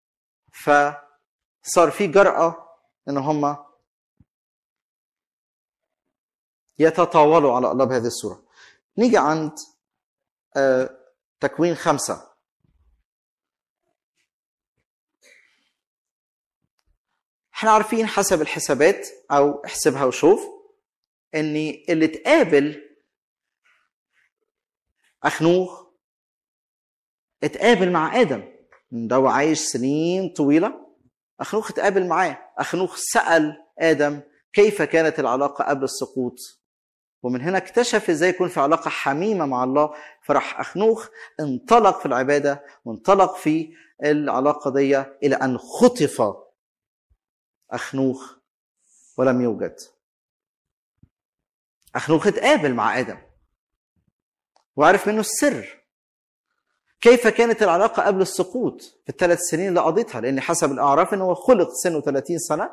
فصار في جرأة ان هم يتطاولوا على الله بهذه الصورة نيجي عند آه، تكوين خمسة احنا عارفين حسب الحسابات او احسبها وشوف ان اللي اتقابل اخنوخ اتقابل مع ادم ده هو عايش سنين طويله اخنوخ اتقابل معاه اخنوخ سال ادم كيف كانت العلاقه قبل السقوط ومن هنا اكتشف ازاي يكون في علاقه حميمه مع الله فراح اخنوخ انطلق في العباده وانطلق في العلاقه دي الى ان خطف اخنوخ ولم يوجد اخنوخ اتقابل مع ادم وعرف منه السر كيف كانت العلاقة قبل السقوط في الثلاث سنين اللي قضيتها لأن حسب الأعراف أنه خلق سنه 30 سنة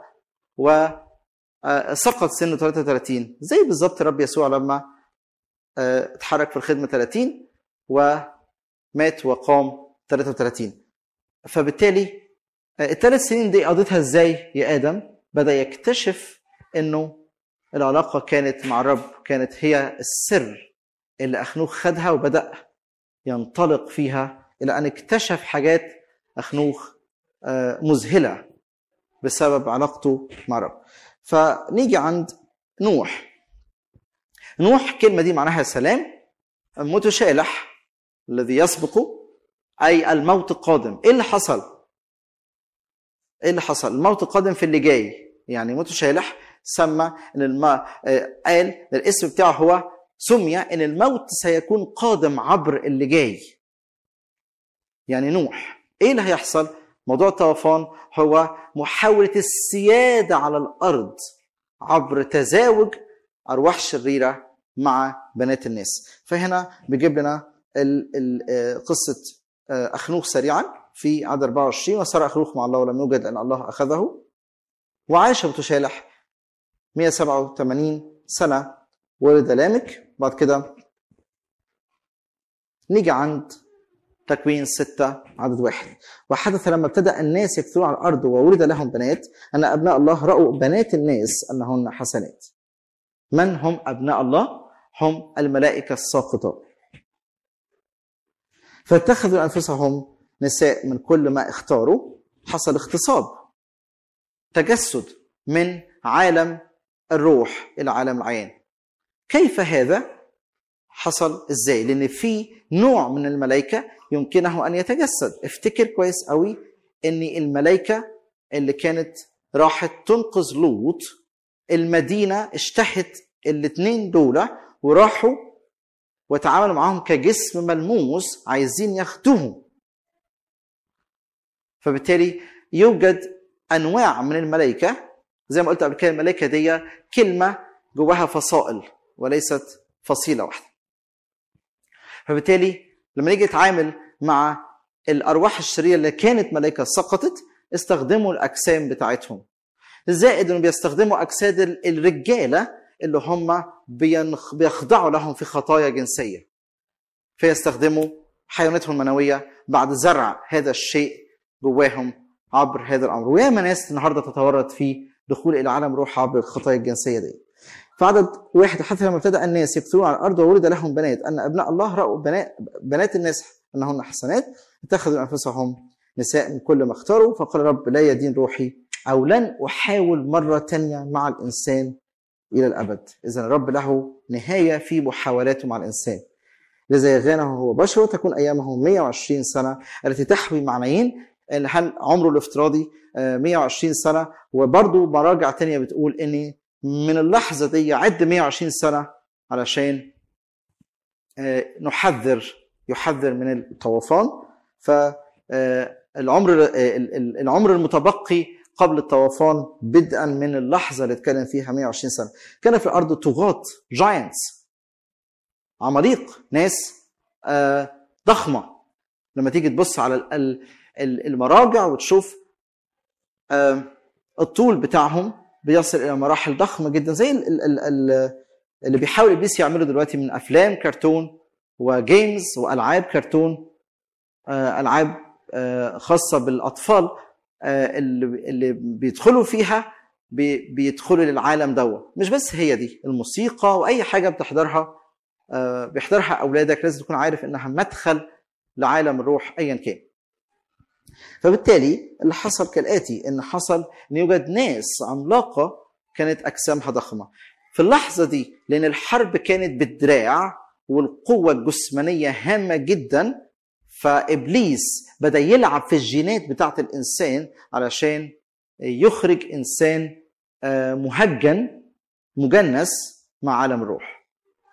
وسقط سنه 33 زي بالظبط الرب يسوع لما آه، اتحرك في الخدمة 30 ومات وقام 33 فبالتالي آه، الثلاث سنين دي قضيتها ازاي يا آدم بدأ يكتشف أنه العلاقة كانت مع الرب كانت هي السر اللي أخنوخ خدها وبدأ ينطلق فيها الى ان اكتشف حاجات اخنوخ آه، مذهله بسبب علاقته مع الرب فنيجي عند نوح نوح الكلمه دي معناها سلام متشالح الذي يسبق اي الموت القادم ايه اللي حصل ايه اللي حصل الموت القادم في اللي جاي يعني متشالح سمى ان الم... آه، قال الاسم بتاعه هو سمي ان الموت سيكون قادم عبر اللي جاي يعني نوح ايه اللي هيحصل موضوع الطوفان هو محاولة السيادة على الأرض عبر تزاوج أرواح شريرة مع بنات الناس فهنا بيجيب لنا ال- ال- آه، قصة آه، أخنوخ سريعا في عدد 24 وصار أخنوخ مع الله ولم يوجد لأن الله أخذه وعاش بتشالح 187 سنة ولد لامك بعد كده نيجي عند تكوين ستة عدد واحد وحدث لما ابتدأ الناس يكثرون على الأرض وولد لهم بنات أن أبناء الله رأوا بنات الناس أنهن حسنات من هم أبناء الله؟ هم الملائكة الساقطة فاتخذوا أنفسهم نساء من كل ما اختاروا حصل اغتصاب تجسد من عالم الروح إلى عالم العين كيف هذا حصل ازاي لان في نوع من الملائكه يمكنه ان يتجسد افتكر كويس قوي ان الملائكه اللي كانت راحت تنقذ لوط المدينه اشتهت الاثنين دول وراحوا وتعاملوا معاهم كجسم ملموس عايزين ياخدوهم فبالتالي يوجد انواع من الملائكه زي ما قلت قبل كده الملائكه دي كلمه جواها فصائل وليست فصيله واحده فبالتالي لما نيجي نتعامل مع الارواح الشريره اللي كانت ملائكه سقطت استخدموا الاجسام بتاعتهم زائد انه بيستخدموا اجساد ال- الرجاله اللي هم بينخ- بيخضعوا لهم في خطايا جنسيه فيستخدموا حيواناتهم المنويه بعد زرع هذا الشيء جواهم عبر هذا الامر وياما ناس النهارده تتورط في دخول الى عالم روح عبر الخطايا الجنسيه دي فعدد واحد حتى لما ابتدا الناس يكثرون على الارض وولد لهم بنات ان ابناء الله راوا بنات بنات الناس انهن حسنات اتخذوا انفسهم نساء من كل ما اختاروا فقال رب لا يدين روحي او لن احاول مره تانية مع الانسان الى الابد اذا الرب له نهايه في محاولاته مع الانسان لذا يغانه هو بشر تكون ايامه 120 سنه التي تحوي معنيين ان هل عمره الافتراضي آه، 120 سنه وبرضه مراجع تانية بتقول ان من اللحظه دي عد 120 سنه علشان آه، نحذر يحذر من الطوفان فالعمر العمر المتبقي قبل الطوفان بدءا من اللحظه اللي اتكلم فيها 120 سنه كان في الارض طغاة جاينتس عماليق ناس آه، ضخمه لما تيجي تبص على ال- ال- ال- المراجع وتشوف آه، الطول بتاعهم بيصل الى مراحل ضخمه جدا زي ال- ال- ال- ال- اللي بيحاول ابليس يعمله دلوقتي من افلام كرتون وجيمز والعاب كرتون آه، العاب آه، خاصه بالاطفال آه، اللي اللي بيدخلوا فيها بي- بيدخلوا للعالم دوت مش بس هي دي الموسيقى واي حاجه بتحضرها آه، بيحضرها اولادك لازم تكون عارف انها مدخل لعالم الروح ايا كان فبالتالي اللي حصل كالاتي ان حصل ان يوجد ناس عملاقه كانت اجسامها ضخمه في اللحظه دي لان الحرب كانت بالدراع والقوه الجسمانيه هامه جدا فابليس بدا يلعب في الجينات بتاعه الانسان علشان يخرج انسان آه، مهجن مجنس مع عالم الروح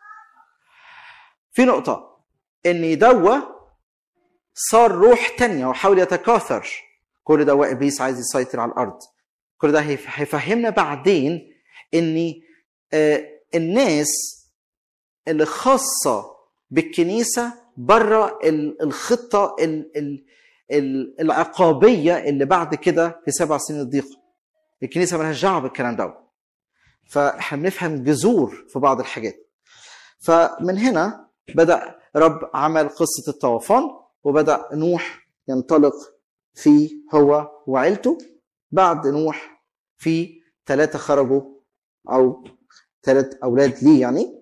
في نقطه ان دوا صار روح تانية وحاول يتكاثر كل ده ابليس عايز يسيطر على الارض كل ده هيف- هيفهمنا بعدين ان آه، الناس اللي خاصه بالكنيسه بره ال- الخطه ال- ال- ال- العقابيه اللي بعد كده في سبع سنين الضيقه الكنيسه مالهاش دعوه بالكلام ده فاحنا بنفهم جذور في بعض الحاجات فمن هنا بدا رب عمل قصه الطوفان وبدا نوح ينطلق في هو وعيلته بعد نوح في ثلاثه خرجوا او ثلاث اولاد ليه يعني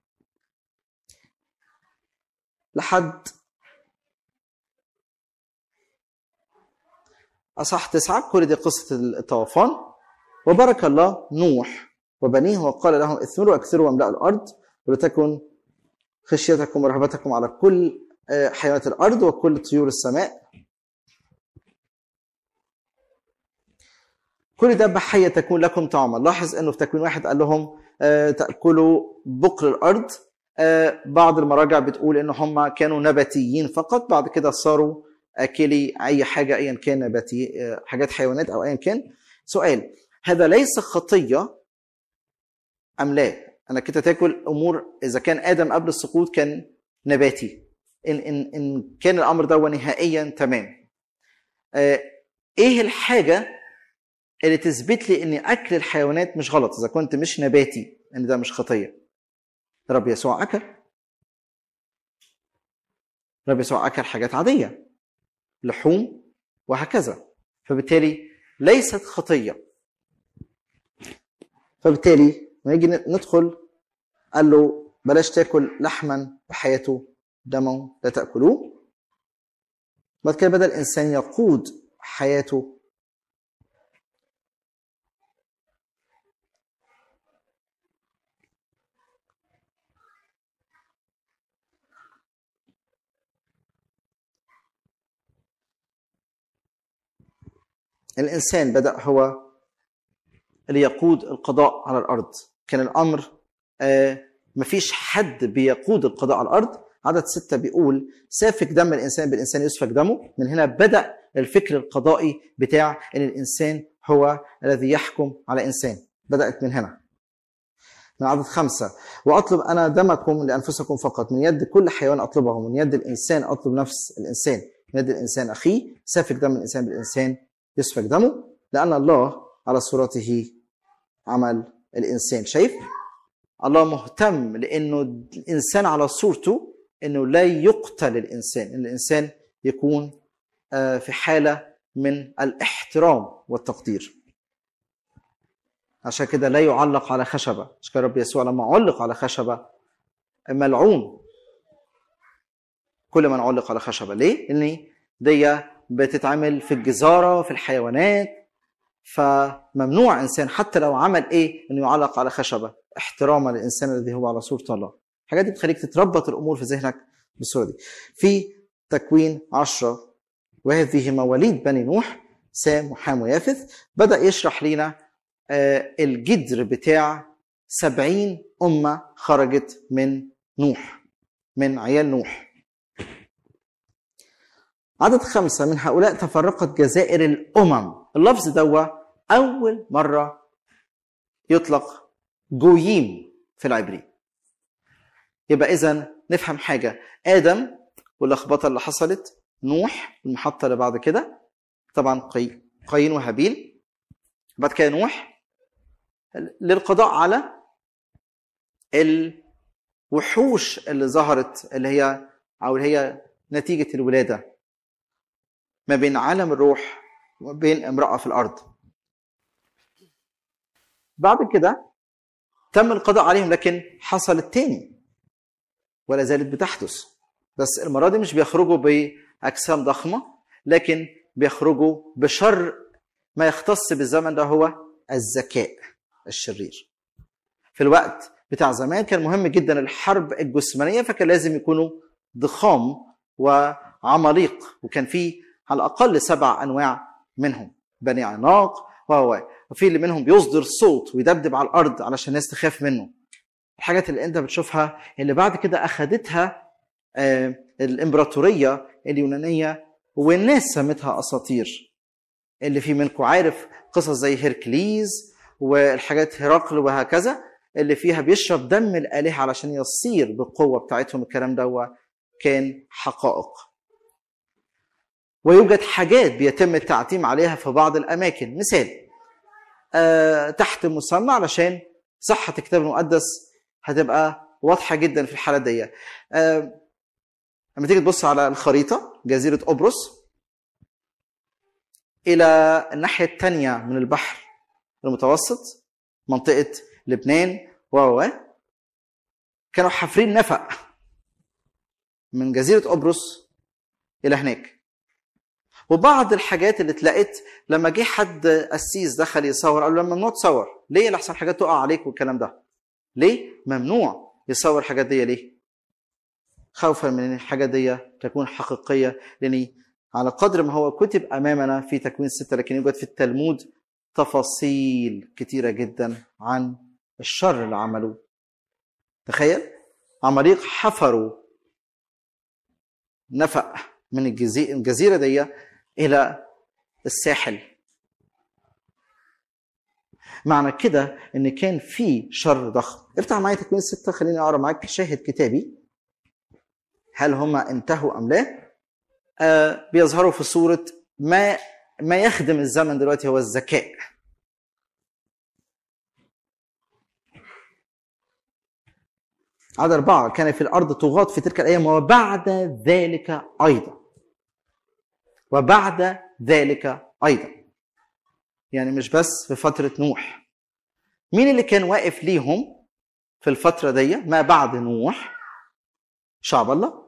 لحد أصح تسعة كل دي قصة الطوفان وبارك الله نوح وبنيه وقال لهم اثمروا واكثروا واملأوا الأرض ولتكن خشيتكم ورهبتكم على كل آه، حيوانات الأرض وكل طيور السماء كل دابة حية تكون لكم طعاما لاحظ أنه في تكوين واحد قال لهم آه، تأكلوا بقر الأرض آه، بعض المراجع بتقول ان هم كانوا نباتيين فقط بعد كده صاروا اكلي اي حاجه ايا كان نباتي آه، حاجات حيوانات او ايا كان سؤال هذا ليس خطيه ام لا انك كده تاكل امور اذا كان ادم قبل السقوط كان نباتي ان ان ان كان الامر ده نهائيا تمام آه، ايه الحاجه اللي تثبت لي ان اكل الحيوانات مش غلط اذا كنت مش نباتي ان ده مش خطيه رب يسوع اكل رب يسوع اكل حاجات عاديه لحوم وهكذا فبالتالي ليست خطيه فبالتالي لما يجي ندخل قال له بلاش تاكل لحما بحياته دما لا تاكلوه بعد كده بدا الانسان يقود حياته الانسان بدا هو اللي يقود القضاء على الارض كان الامر آه مفيش حد بيقود القضاء على الارض عدد ستة بيقول سافك دم الانسان بالانسان يسفك دمه من هنا بدا الفكر القضائي بتاع ان الانسان هو الذي يحكم على انسان بدات من هنا من عدد خمسة وأطلب أنا دمكم لأنفسكم فقط من يد كل حيوان أطلبه من يد الإنسان أطلب نفس الإنسان من يد الإنسان أخيه سافك دم الإنسان بالإنسان يسفك دمه لأن الله على صورته عمل الإنسان شايف الله مهتم لأنه الإنسان على صورته انه لا يقتل الانسان ان الانسان يكون آه، في حاله من الاحترام والتقدير عشان كده لا يعلق على خشبه عشان كده رب يسوع لما علق على خشبه ملعون كل من علق على خشبه ليه؟ لان دي بتتعمل في الجزاره في الحيوانات فممنوع انسان حتى لو عمل ايه انه يعلق على خشبه احتراما للانسان الذي هو على صوره الله الحاجات دي بتخليك تتربط الامور في ذهنك بالصوره دي في تكوين عشرة وهذه مواليد بني نوح سام وحام ويافث بدأ يشرح لنا آه، الجدر بتاع سبعين أمة خرجت من نوح من عيال نوح عدد خمسة من هؤلاء تفرقت جزائر الأمم اللفظ دوا أول مرة يطلق جويم في العبري يبقى إذا نفهم حاجة آدم واللخبطة اللي حصلت نوح المحطة اللي بعد كده طبعا قي- قايين وهابيل بعد كده نوح للقضاء على الوحوش اللي ظهرت اللي هي او اللي هي نتيجة الولادة ما بين عالم الروح وبين امرأة في الأرض بعد كده تم القضاء عليهم لكن حصلت تاني ولا زالت بتحدث بس المرة دي مش بيخرجوا بأجسام ضخمة لكن بيخرجوا بشر ما يختص بالزمن ده هو الذكاء الشرير في الوقت بتاع زمان كان مهم جدا الحرب الجسمانيه فكان لازم يكونوا ضخام وعماليق وكان في على الاقل سبع انواع منهم بني عناق و وفي اللي منهم بيصدر صوت ويدبدب على الارض علشان الناس تخاف منه الحاجات اللي انت بتشوفها اللي بعد كده اخذتها آه، الامبراطوريه اليونانيه والناس سمتها اساطير اللي في منكم عارف قصص زي هيركليز والحاجات هرقل وهكذا اللي فيها بيشرب دم الآلهة علشان يصير بالقوة بتاعتهم الكلام ده كان حقائق ويوجد حاجات بيتم التعتيم عليها في بعض الأماكن مثال آه تحت مسمى علشان صحة الكتاب المقدس هتبقى واضحة جدا في الحالة دي آه لما تيجي تبص على الخريطة جزيرة قبرص إلى الناحية الثانية من البحر المتوسط منطقة لبنان و و كانوا حافرين نفق من جزيرة قبرص إلى هناك وبعض الحاجات اللي اتلقت لما جه حد قسيس دخل يصور قال له ممنوع تصور ليه لحسن حاجات تقع عليك والكلام ده ليه ممنوع يصور الحاجات دي ليه خوفا من ان الحاجات دي تكون حقيقيه لان على قدر ما هو كتب امامنا في تكوين ستة لكن يوجد في التلمود تفاصيل كتيره جدا عن الشر اللي عملوه تخيل عماليق حفروا نفق من الجزي- الجزيره دي الى الساحل معنى كده ان كان في شر ضخم افتح معايا تكوين ستة خليني اقرا معاك شاهد كتابي هل هم انتهوا ام لا آه بيظهروا في صورة ما ما يخدم الزمن دلوقتي هو الذكاء عدد أربعة كان في الأرض طغاة في تلك الأيام وبعد ذلك أيضا وبعد ذلك أيضا يعني مش بس في فترة نوح مين اللي كان واقف ليهم في الفترة دي ما بعد نوح شعب الله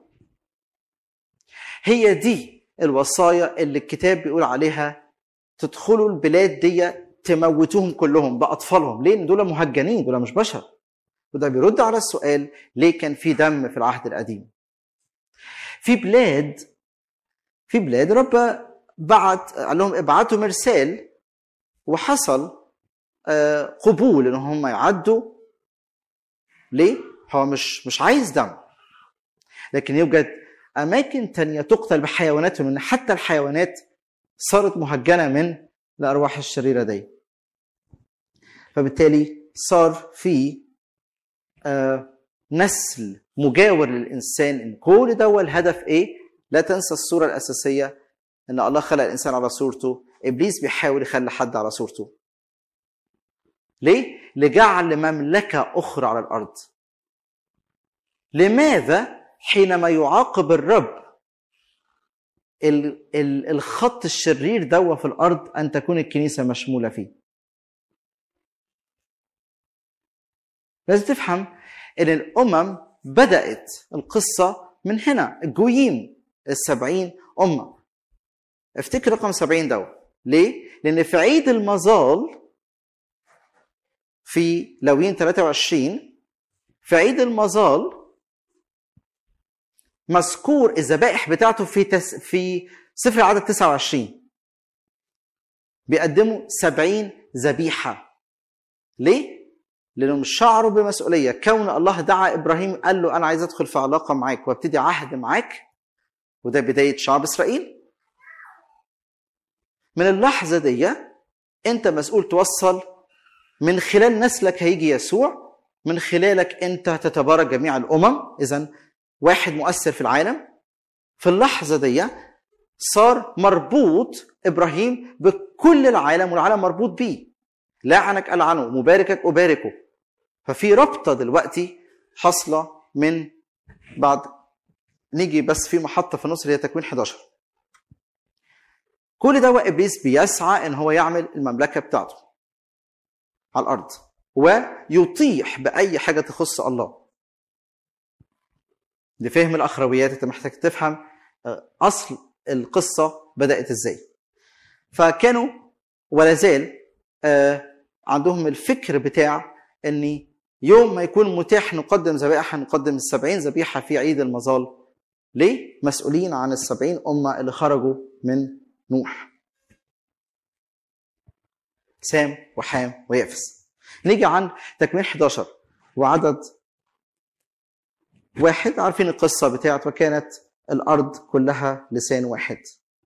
هي دي الوصايا اللي الكتاب بيقول عليها تدخلوا البلاد دي تموتوهم كلهم باطفالهم ليه؟ لأن دول مهجنين دول مش بشر وده بيرد على السؤال ليه كان في دم في العهد القديم في بلاد في بلاد رب بعت قال لهم ابعتوا مرسال وحصل آه، قبول ان هم يعدوا ليه؟ هو مش مش عايز دم لكن يوجد اماكن تانية تقتل بحيواناتهم ان حتى الحيوانات صارت مهجنه من الارواح الشريره دي فبالتالي صار في آه، نسل مجاور للانسان ان كل ده هو الهدف ايه لا تنسى الصوره الاساسيه ان الله خلق الانسان على صورته ابليس بيحاول يخلي حد على صورته ليه لجعل مملكه اخرى على الارض لماذا حينما يعاقب الرب ال- ال- الخط الشرير دوا في الارض ان تكون الكنيسه مشموله فيه لازم تفهم ان الامم بدات القصه من هنا الجويم السبعين امه افتكر رقم سبعين دوا ليه؟ لان في عيد المظال في لوين 23 في عيد المظال مذكور الذبائح بتاعته في تس في سفر العدد 29 بيقدموا 70 ذبيحة ليه؟ لأنهم شعروا بمسؤولية كون الله دعا إبراهيم قال له أنا عايز أدخل في علاقة معاك وابتدي عهد معاك وده بداية شعب إسرائيل من اللحظة دي أنت مسؤول توصل من خلال نسلك هيجي يسوع من خلالك أنت تتبارك جميع الأمم إذا واحد مؤثر في العالم في اللحظة دي صار مربوط إبراهيم بكل العالم والعالم مربوط بيه لعنك ألعنه مباركك أباركه ففي رابطة دلوقتي حاصلة من بعد نيجي بس في محطة في النص اللي هي تكوين 11 كل ده إبليس بيسعى إن هو يعمل المملكة بتاعته على الأرض ويطيح بأي حاجة تخص الله لفهم الاخرويات انت محتاج تفهم اصل القصه بدات ازاي فكانوا ولا زال عندهم الفكر بتاع ان يوم ما يكون متاح نقدم ذبائح نقدم السبعين ذبيحة في عيد المظال ليه؟ مسؤولين عن السبعين أمة اللي خرجوا من نوح سام وحام ويافس نيجي عن تكميل 11 وعدد واحد عارفين القصة بتاعت وكانت الأرض كلها لسان واحد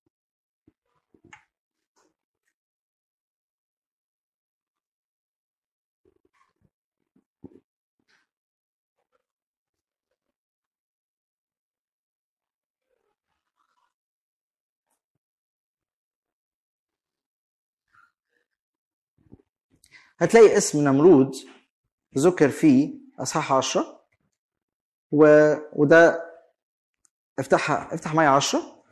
هتلاقي اسم نمرود ذكر فيه اصحاح 10 و... وده افتحها افتح معايا 10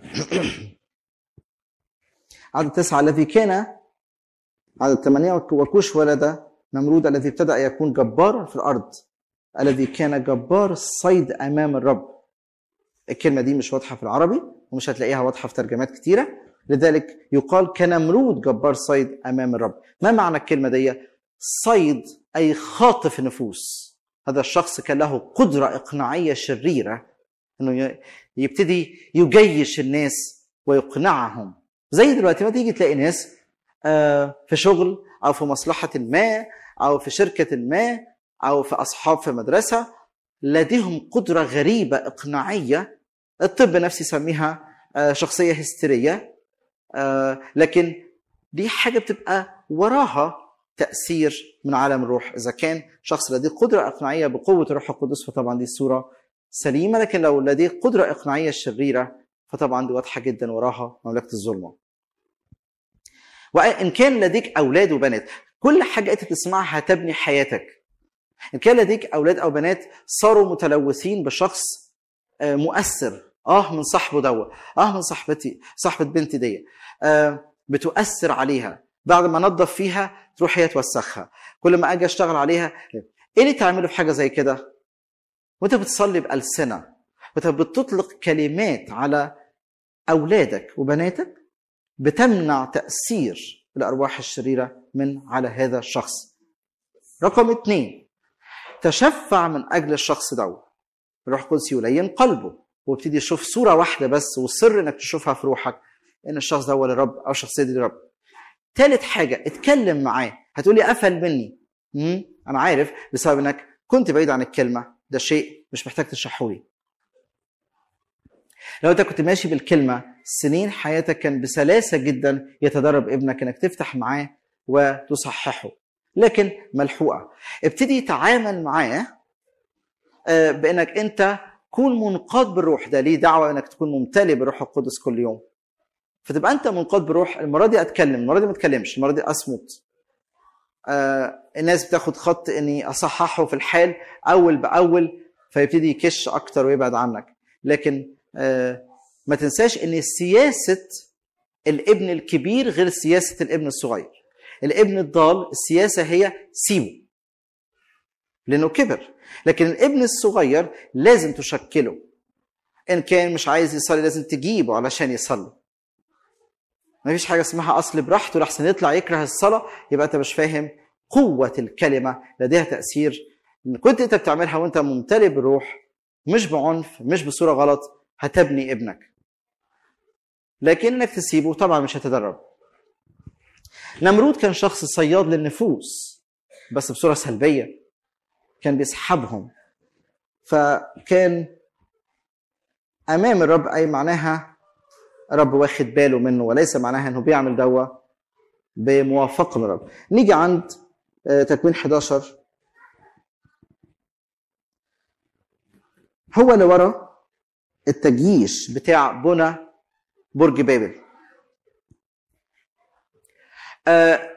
عدد تسعة الذي كان عدد ثمانية وكوش ولد نمرود الذي ابتدأ يكون جبارا في الأرض الذي كان جبار الصيد أمام الرب الكلمة دي مش واضحة في العربي ومش هتلاقيها واضحة في ترجمات كتيرة لذلك يقال كنمرود جبار صيد أمام الرب ما معنى الكلمة دي صيد أي خاطف النفوس هذا الشخص كان له قدرة إقناعية شريرة أنه يبتدي يجيش الناس ويقنعهم زي دلوقتي ما تيجي تلاقي ناس في شغل أو في مصلحة ما أو في شركة ما أو في أصحاب في مدرسة لديهم قدرة غريبة إقناعية الطب النفسي يسميها شخصية هستيرية لكن دي حاجة بتبقى وراها تأثير من عالم الروح إذا كان شخص لديه قدرة إقناعية بقوة الروح القدس فطبعا دي الصورة سليمة لكن لو لديه قدرة إقناعية شريرة فطبعا دي واضحة جدا وراها مملكة الظلمة وإن كان لديك أولاد وبنات كل حاجة أنت تسمعها تبني حياتك إن كان لديك أولاد أو بنات صاروا متلوثين بشخص مؤثر اه من صاحبه دوا اه من صاحبتي صاحبة بنتي دي آه بتؤثر عليها بعد ما انضف فيها تروح هي توسخها كل ما اجي اشتغل عليها ايه اللي تعمله في حاجه زي كده وانت بتصلي بالسنه وانت بتطلق كلمات على اولادك وبناتك بتمنع تاثير الارواح الشريره من على هذا الشخص رقم اثنين تشفع من اجل الشخص ده الروح القدس يلين قلبه وابتدي يشوف صوره واحده بس والسر انك تشوفها في روحك ان الشخص ده هو للرب او الشخصيه دي للرب ثالث حاجه اتكلم معاه هتقولي قفل مني مم؟ انا عارف بسبب انك كنت بعيد عن الكلمه ده شيء مش محتاج تشرحه لي لو انت كنت ماشي بالكلمه سنين حياتك كان بسلاسه جدا يتدرب ابنك انك تفتح معاه وتصححه لكن ملحوقه ابتدي تعامل معاه بانك انت كون منقاد بالروح ده ليه دعوه انك تكون ممتلئ بالروح القدس كل يوم فتبقى انت منقاد بالروح المره دي اتكلم المره دي ما اتكلمش المره دي اصمت آه الناس بتاخد خط اني اصححه في الحال اول باول فيبتدي يكش اكتر ويبعد عنك لكن آه، ما تنساش ان سياسه الابن الكبير غير سياسه الابن الصغير الابن الضال السياسه هي سيبه لانه كبر لكن الابن الصغير لازم تشكله ان كان مش عايز يصلي لازم تجيبه علشان يصلي ما فيش حاجه اسمها اصل براحته لحسن يطلع يكره الصلاه يبقى انت مش فاهم قوه الكلمه لديها تاثير ان كنت انت بتعملها وانت ممتلئ بالروح مش بعنف مش بصوره غلط هتبني ابنك لكن انك تسيبه طبعا مش هتدرب نمرود كان شخص صياد للنفوس بس بصوره سلبيه كان بيسحبهم فكان امام الرب اي معناها الرب واخد باله منه وليس معناها انه بيعمل دوا بموافقه من الرب نيجي عند آه، تكوين 11 هو اللي ورا التجييش بتاع بنى برج بابل آه،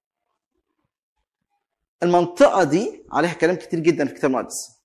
المنطقة دي عليها كلام كتير جدا في الكتاب المقدس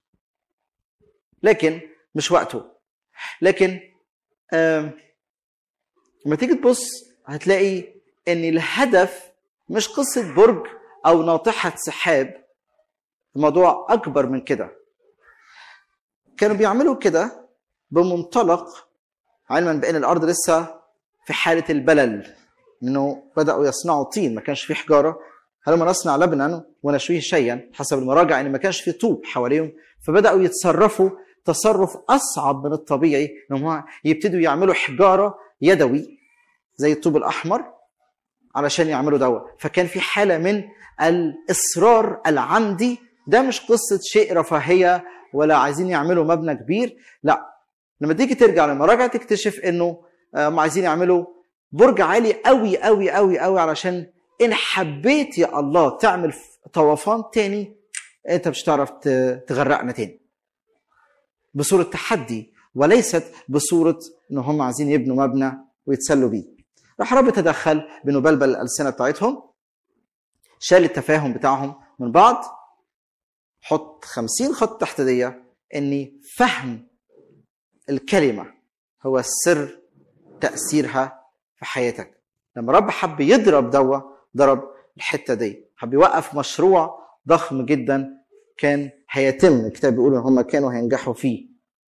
لكن مش وقته لكن آم، لما تيجي تبص هتلاقي ان الهدف مش قصة برج او ناطحة سحاب الموضوع اكبر من كده كانوا بيعملوا كده بمنطلق علما بان الارض لسه في حالة البلل انه بداوا يصنعوا طين ما كانش فيه حجاره هلما نصنع لبنا ونشويه شيئا حسب المراجع ان ما كانش فيه طوب حواليهم فبداوا يتصرفوا تصرف اصعب من الطبيعي انهم يبتدوا يعملوا حجاره يدوي زي الطوب الاحمر علشان يعملوا دواء فكان في حاله من الاصرار العمدي ده مش قصه شيء رفاهيه ولا عايزين يعملوا مبنى كبير لا لما تيجي ترجع للمراجع تكتشف انه آه، هم عايزين يعملوا برج عالي قوي قوي قوي قوي علشان ان حبيت يا الله تعمل ف- طوفان تاني انت مش هتعرف ت- تغرقنا تاني بصورة تحدي وليست بصورة ان هم عايزين يبنوا مبنى ويتسلوا بيه راح رب تدخل بانه بلبل الالسنه بتاعتهم شال التفاهم بتاعهم من بعض حط خمسين خط تحت دي ان فهم الكلمه هو سر تاثيرها في حياتك لما رب حب يضرب دوا ضرب الحته دي حب يوقف مشروع ضخم جدا كان هيتم الكتاب بيقول ان هم كانوا هينجحوا فيه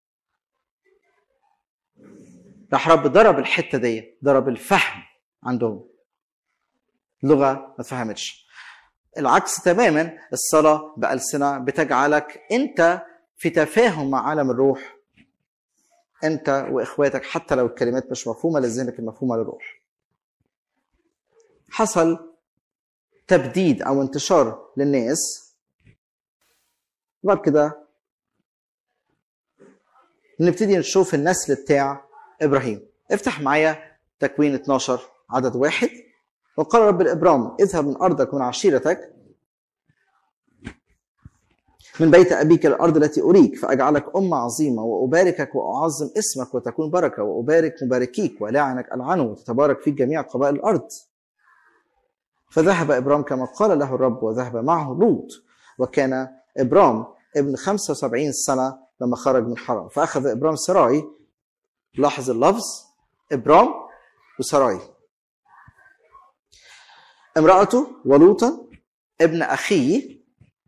راح رب ضرب الحته دي ضرب الفهم عندهم لغه ما اتفهمتش العكس تماما الصلاه بألسنة بتجعلك انت في تفاهم مع عالم الروح انت واخواتك حتى لو الكلمات مش مفهومه لذهنك المفهومه للروح حصل تبديد او انتشار للناس وبعد كده نبتدي نشوف النسل بتاع ابراهيم افتح معايا تكوين 12 عدد واحد وقال رب لابرام اذهب من ارضك ومن عشيرتك من بيت ابيك الارض التي اريك فاجعلك امه عظيمه واباركك واعظم اسمك وتكون بركه وابارك مباركيك ولاعنك العنه وتتبارك فيك جميع قبائل الارض فذهب ابرام كما قال له الرب وذهب معه لوط وكان ابرام ابن 75 سنه لما خرج من حرام فاخذ ابرام سراي لاحظ اللفظ ابرام وسراي امرأته ولوطا ابن أخيه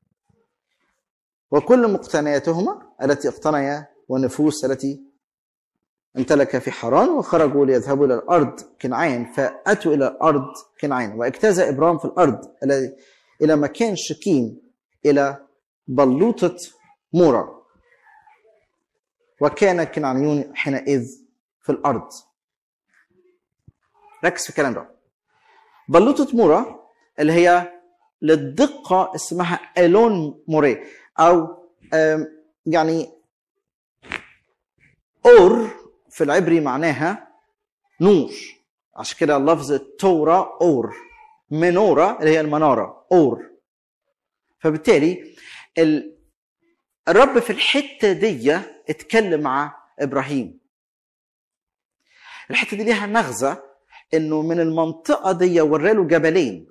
وكل مقتنياتهما التي اقتنيا والنفوس التي امتلك في حران وخرجوا ليذهبوا إلى الأرض كنعان فأتوا إلى الأرض كنعان واجتاز إبرام في الأرض إلى إلى مكان شكيم إلى بلوطة مورا وكان الكنعانيون حينئذ في الأرض ركز في الكلام ده بلوطة مورا اللي هي للدقة اسمها إيلون موري أو آم، يعني أور في العبري معناها نور عشان كده لفظ التوراة أور منورة اللي هي المنارة أور فبالتالي ال- الرب في الحتة دي اتكلم مع إبراهيم الحتة دي ليها نغزة انه من المنطقه دي وراله جبلين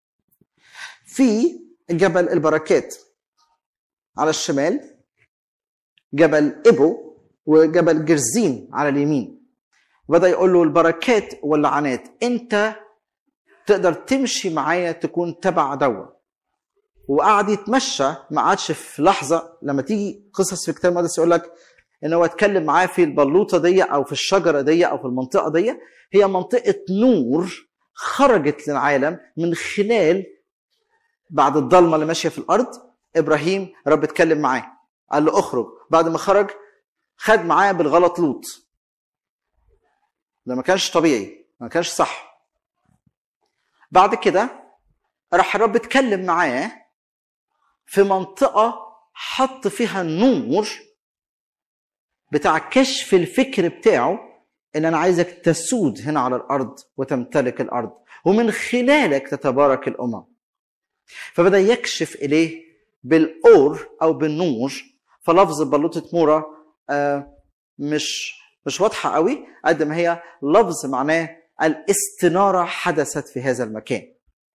في جبل البركات على الشمال جبل إبو وجبل جرزيم على اليمين بدأ يقول له البركات واللعنات أنت تقدر تمشي معايا تكون تبع دوا وقعد يتمشى ما عادش في لحظة لما تيجي قصص في الكتاب المقدس يقول لك ان هو اتكلم معاه في البلوطه دي او في الشجره دي او في المنطقه دي هي منطقه نور خرجت للعالم من خلال بعد الضلمه اللي ماشيه في الارض ابراهيم رب اتكلم معاه قال له اخرج بعد ما خرج خد معاه بالغلط لوط ده ما كانش طبيعي ما كانش صح بعد كده راح الرب اتكلم معاه في منطقه حط فيها النور بتاع كشف الفكر بتاعه ان انا عايزك تسود هنا على الارض وتمتلك الارض ومن خلالك تتبارك الامم فبدا يكشف اليه بالاور او بالنور فلفظ بلوطه مورا آه مش مش واضحه قوي قد ما هي لفظ معناه الاستناره حدثت في هذا المكان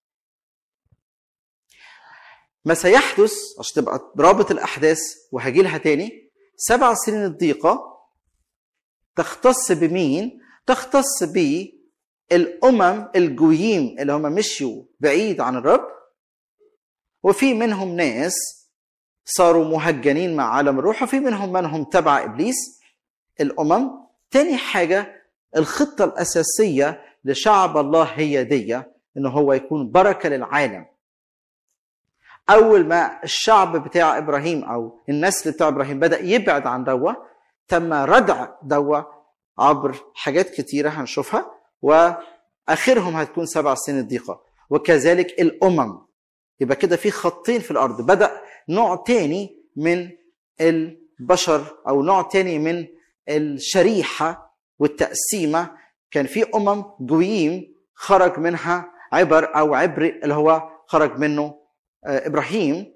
ما سيحدث عشان تبقى رابط الاحداث وهجي لها تاني سبع سنين الضيقة تختص بمين؟ تختص بالأمم الجويين اللي هم مشيوا بعيد عن الرب وفي منهم ناس صاروا مهجنين مع عالم الروح وفي منهم منهم تبع إبليس الأمم تاني حاجة الخطة الأساسية لشعب الله هي دي إنه هو يكون بركة للعالم اول ما الشعب بتاع ابراهيم او النسل بتاع ابراهيم بدا يبعد عن دوا تم ردع دوا عبر حاجات كتيره هنشوفها واخرهم هتكون سبع سنين الضيقه وكذلك الامم يبقى كده في خطين في الارض بدا نوع تاني من البشر او نوع تاني من الشريحه والتقسيمه كان في امم جويم خرج منها عبر او عبر اللي هو خرج منه ابراهيم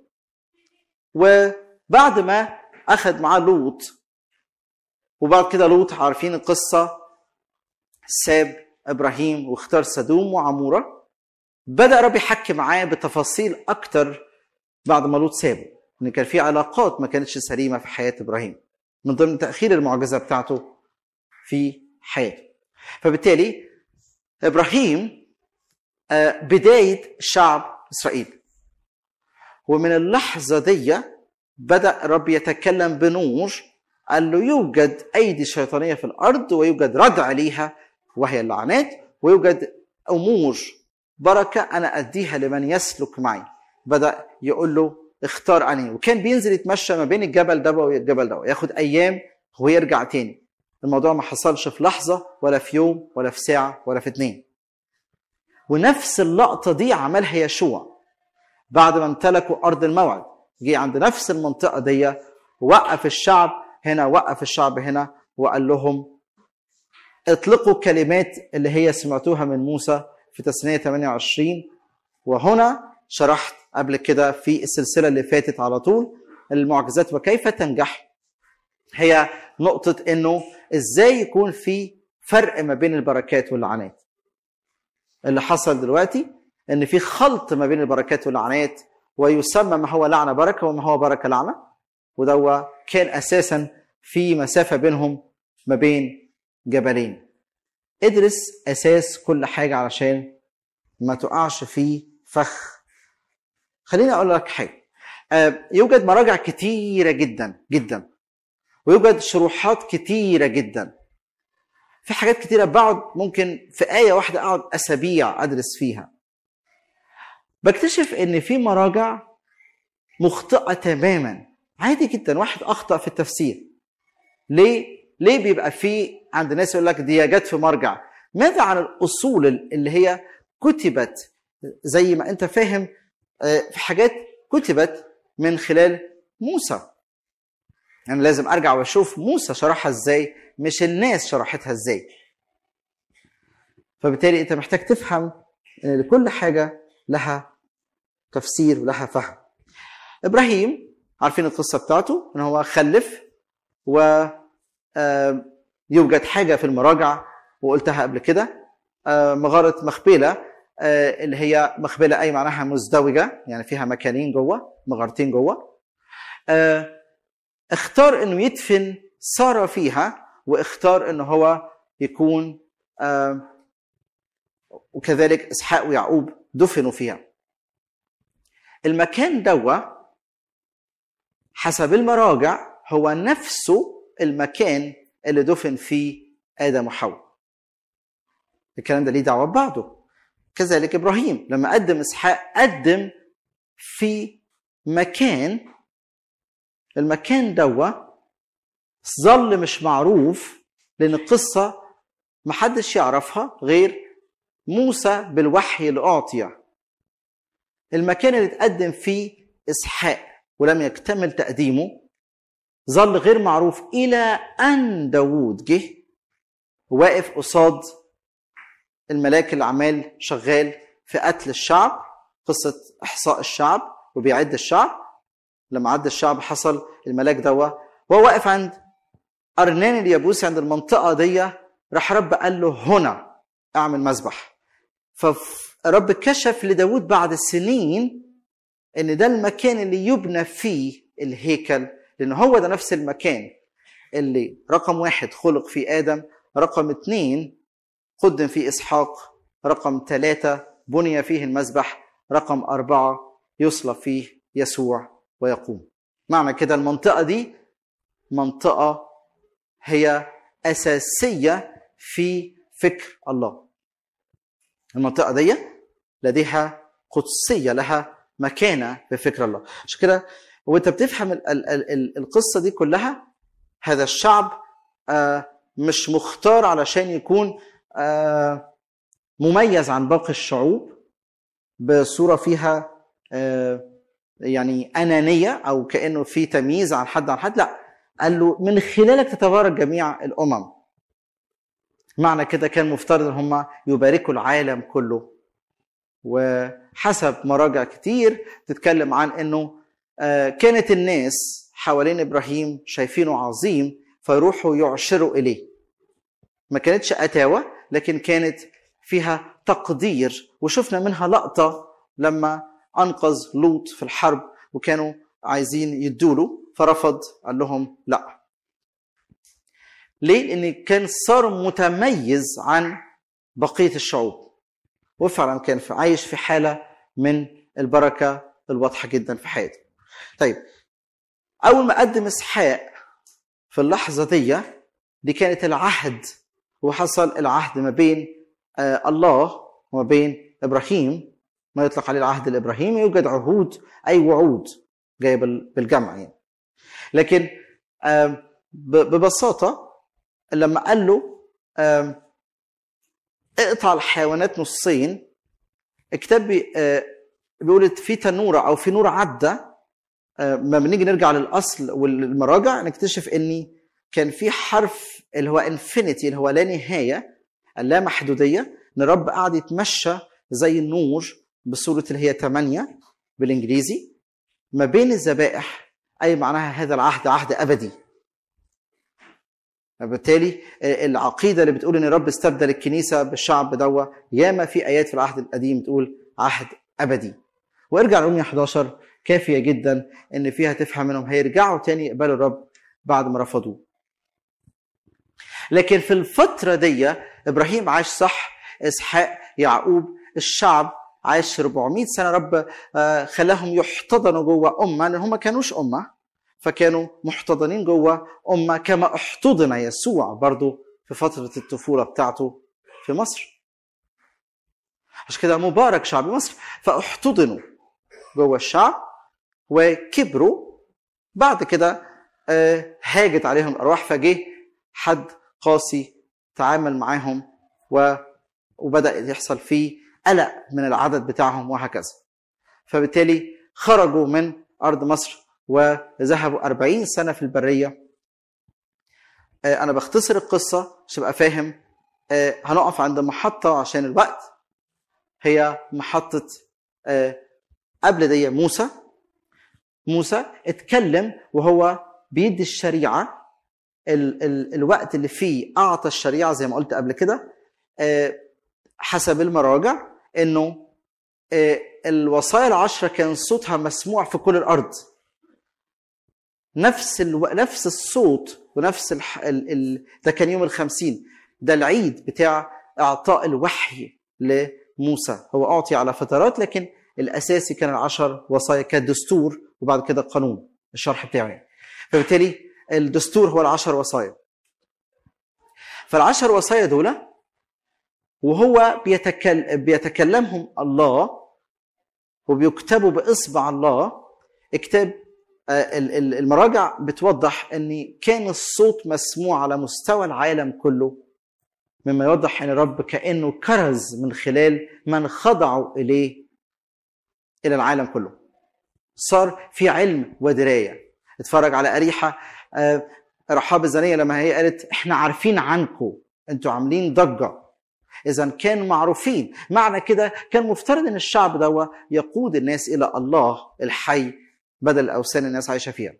وبعد ما اخذ معاه لوط وبعد كده لوط عارفين القصه ساب ابراهيم واختار سدوم وعموره بدا رب يحكي معاه بتفاصيل اكتر بعد ما لوط سابه ان كان في علاقات ما كانتش سليمه في حياه ابراهيم من ضمن تاخير المعجزه بتاعته في حياته فبالتالي ابراهيم بدايه شعب اسرائيل ومن اللحظة دي بدأ رب يتكلم بنور قال له يوجد أيدي شيطانية في الأرض ويوجد ردع ليها وهي اللعنات ويوجد أمور بركة أنا أديها لمن يسلك معي بدأ يقول له اختار أني وكان بينزل يتمشى ما بين الجبل ده والجبل ده ياخد أيام ويرجع تاني الموضوع ما حصلش في لحظة ولا في يوم ولا في ساعة ولا في اتنين ونفس اللقطة دي عملها يشوع بعد ما امتلكوا ارض الموعد جه عند نفس المنطقه دي وقف الشعب هنا وقف الشعب هنا وقال لهم اطلقوا كلمات اللي هي سمعتوها من موسى في تسنية 28 وهنا شرحت قبل كده في السلسلة اللي فاتت على طول المعجزات وكيف تنجح هي نقطة انه ازاي يكون في فرق ما بين البركات واللعنات اللي حصل دلوقتي ان في خلط ما بين البركات واللعنات ويسمى ما هو لعنه بركه وما هو بركه لعنه وده كان اساسا في مسافه بينهم ما بين جبلين ادرس اساس كل حاجه علشان ما تقعش في فخ خليني اقول لك حاجه يوجد مراجع كتيره جدا جدا ويوجد شروحات كتيره جدا في حاجات كتيره بقعد ممكن في ايه واحده اقعد اسابيع ادرس فيها بكتشف ان في مراجع مخطئه تماما عادي جدا واحد اخطا في التفسير ليه ليه بيبقى في عند ناس يقول لك دي جت في مرجع ماذا عن الاصول اللي هي كتبت زي ما انت فاهم في حاجات كتبت من خلال موسى انا يعني لازم ارجع واشوف موسى شرحها ازاي مش الناس شرحتها ازاي فبالتالي انت محتاج تفهم ان لكل حاجه لها تفسير ولها فهم ابراهيم عارفين القصه بتاعته ان هو خلف و يوجد حاجه في المراجع وقلتها قبل كده مغاره مخبله اللي هي مخبله اي معناها مزدوجه يعني فيها مكانين جوه مغارتين جوه اختار انه يدفن ساره فيها واختار انه هو يكون آه وكذلك اسحاق ويعقوب دفنوا فيها المكان دوا حسب المراجع هو نفسه المكان اللي دفن فيه ادم وحواء الكلام ده ليه دعوه ببعضه كذلك ابراهيم لما قدم اسحاق قدم في مكان المكان دوا ظل مش معروف لان القصه محدش يعرفها غير موسى بالوحي اللي اعطي المكان اللي اتقدم فيه اسحاق ولم يكتمل تقديمه ظل غير معروف الى ان داوود جه واقف قصاد الملاك اللي عمال شغال في قتل الشعب قصة إحصاء الشعب وبيعد الشعب لما عد الشعب حصل الملاك دوا وهو واقف عند أرنان اليابوسي عند المنطقة دي راح رب قال له هنا اعمل مذبح فرب كشف لداود بعد سنين ان ده المكان اللي يبنى فيه الهيكل لان هو ده نفس المكان اللي رقم واحد خلق فيه ادم رقم اتنين قدم فيه اسحاق رقم ثلاثة بني فيه المذبح رقم أربعة يصلب فيه يسوع ويقوم معنى كده المنطقة دي منطقة هي أساسية في فكر الله المنطقة دي لديها قدسية لها مكانة في فكر الله عشان كده وانت بتفهم ال ال ال القصة دي كلها هذا الشعب آه مش مختار علشان يكون آه مميز عن باقي الشعوب بصورة فيها آه يعني أنانية أو كأنه في تمييز عن حد عن حد لا قال له من خلالك تتبارك جميع الأمم معنى كده كان مفترض ان هم يباركوا العالم كله وحسب مراجع كتير تتكلم عن انه كانت الناس حوالين ابراهيم شايفينه عظيم فيروحوا يعشروا اليه ما كانتش اتاوه لكن كانت فيها تقدير وشفنا منها لقطه لما انقذ لوط في الحرب وكانوا عايزين يدوله فرفض قال لهم لا ليه؟ لأن كان صار متميز عن بقية الشعوب وفعلا كان في عايش في حالة من البركة الواضحة جدا في حياته طيب أول ما قدم إسحاق في اللحظة دي دي كانت العهد وحصل العهد ما بين آه الله وما بين إبراهيم ما يطلق عليه العهد الإبراهيمي يوجد عهود أي وعود جاية بالجمع يعني لكن آه ببساطة لما قال له اقطع الحيوانات نصين الكتاب بيقول في تنورة أو في نور عدى ما بنيجي نرجع للأصل والمراجع نكتشف إن كان في حرف اللي هو انفينيتي اللي هو لا نهاية اللا محدودية إن الرب قاعد يتمشى زي النور بصورة اللي هي 8 بالإنجليزي ما بين الذبائح أي معناها هذا العهد عهد أبدي بالتالي العقيدة اللي بتقول إن الرب استبدل الكنيسة بالشعب دوا ياما في آيات في العهد القديم تقول عهد أبدي وارجع رومية 11 كافية جدا إن فيها تفهم منهم هيرجعوا تاني يقبلوا الرب بعد ما رفضوه لكن في الفترة دي إبراهيم عاش صح إسحاق يعقوب الشعب عاش 400 سنة رب خلاهم يحتضنوا جوه أمة لأن هم ما كانوش أمة فكانوا محتضنين جوه أمة كما احتضن يسوع برضو في فترة الطفولة بتاعته في مصر عشان كده مبارك شعب مصر فاحتضنوا جوه الشعب وكبروا بعد كده هاجت عليهم الأرواح فجه حد قاسي تعامل معاهم وبدأ يحصل فيه قلق من العدد بتاعهم وهكذا فبالتالي خرجوا من أرض مصر وذهبوا 40 سنة في البرية أنا بختصر القصة عشان أبقى فاهم هنقف عند محطة عشان الوقت هي محطة قبل دي موسى موسى اتكلم وهو بيدي الشريعة ال ال الوقت اللي فيه أعطى الشريعة زي ما قلت قبل كده حسب المراجع إنه الوصايا العشرة كان صوتها مسموع في كل الأرض نفس الو... نفس الصوت ونفس الح... ال... ال... ده كان يوم الخمسين ده العيد بتاع اعطاء الوحي لموسى هو اعطي على فترات لكن الاساسي كان العشر وصايا كدستور وبعد كده قانون الشرح بتاعه يعني. فبالتالي الدستور هو العشر وصايا فالعشر وصايا دول وهو بيتكل... بيتكلمهم الله وبيكتبوا باصبع الله كتاب المراجع بتوضح ان كان الصوت مسموع على مستوى العالم كله مما يوضح ان الرب كانه كرز من خلال من خضعوا اليه الى العالم كله صار في علم ودرايه اتفرج على اريحه رحاب الزانيه لما هي قالت احنا عارفين عنكم انتوا عاملين ضجه اذا كانوا معروفين معنى كده كان مفترض ان الشعب ده يقود الناس الى الله الحي بدل الاوثان الناس عايشه فيها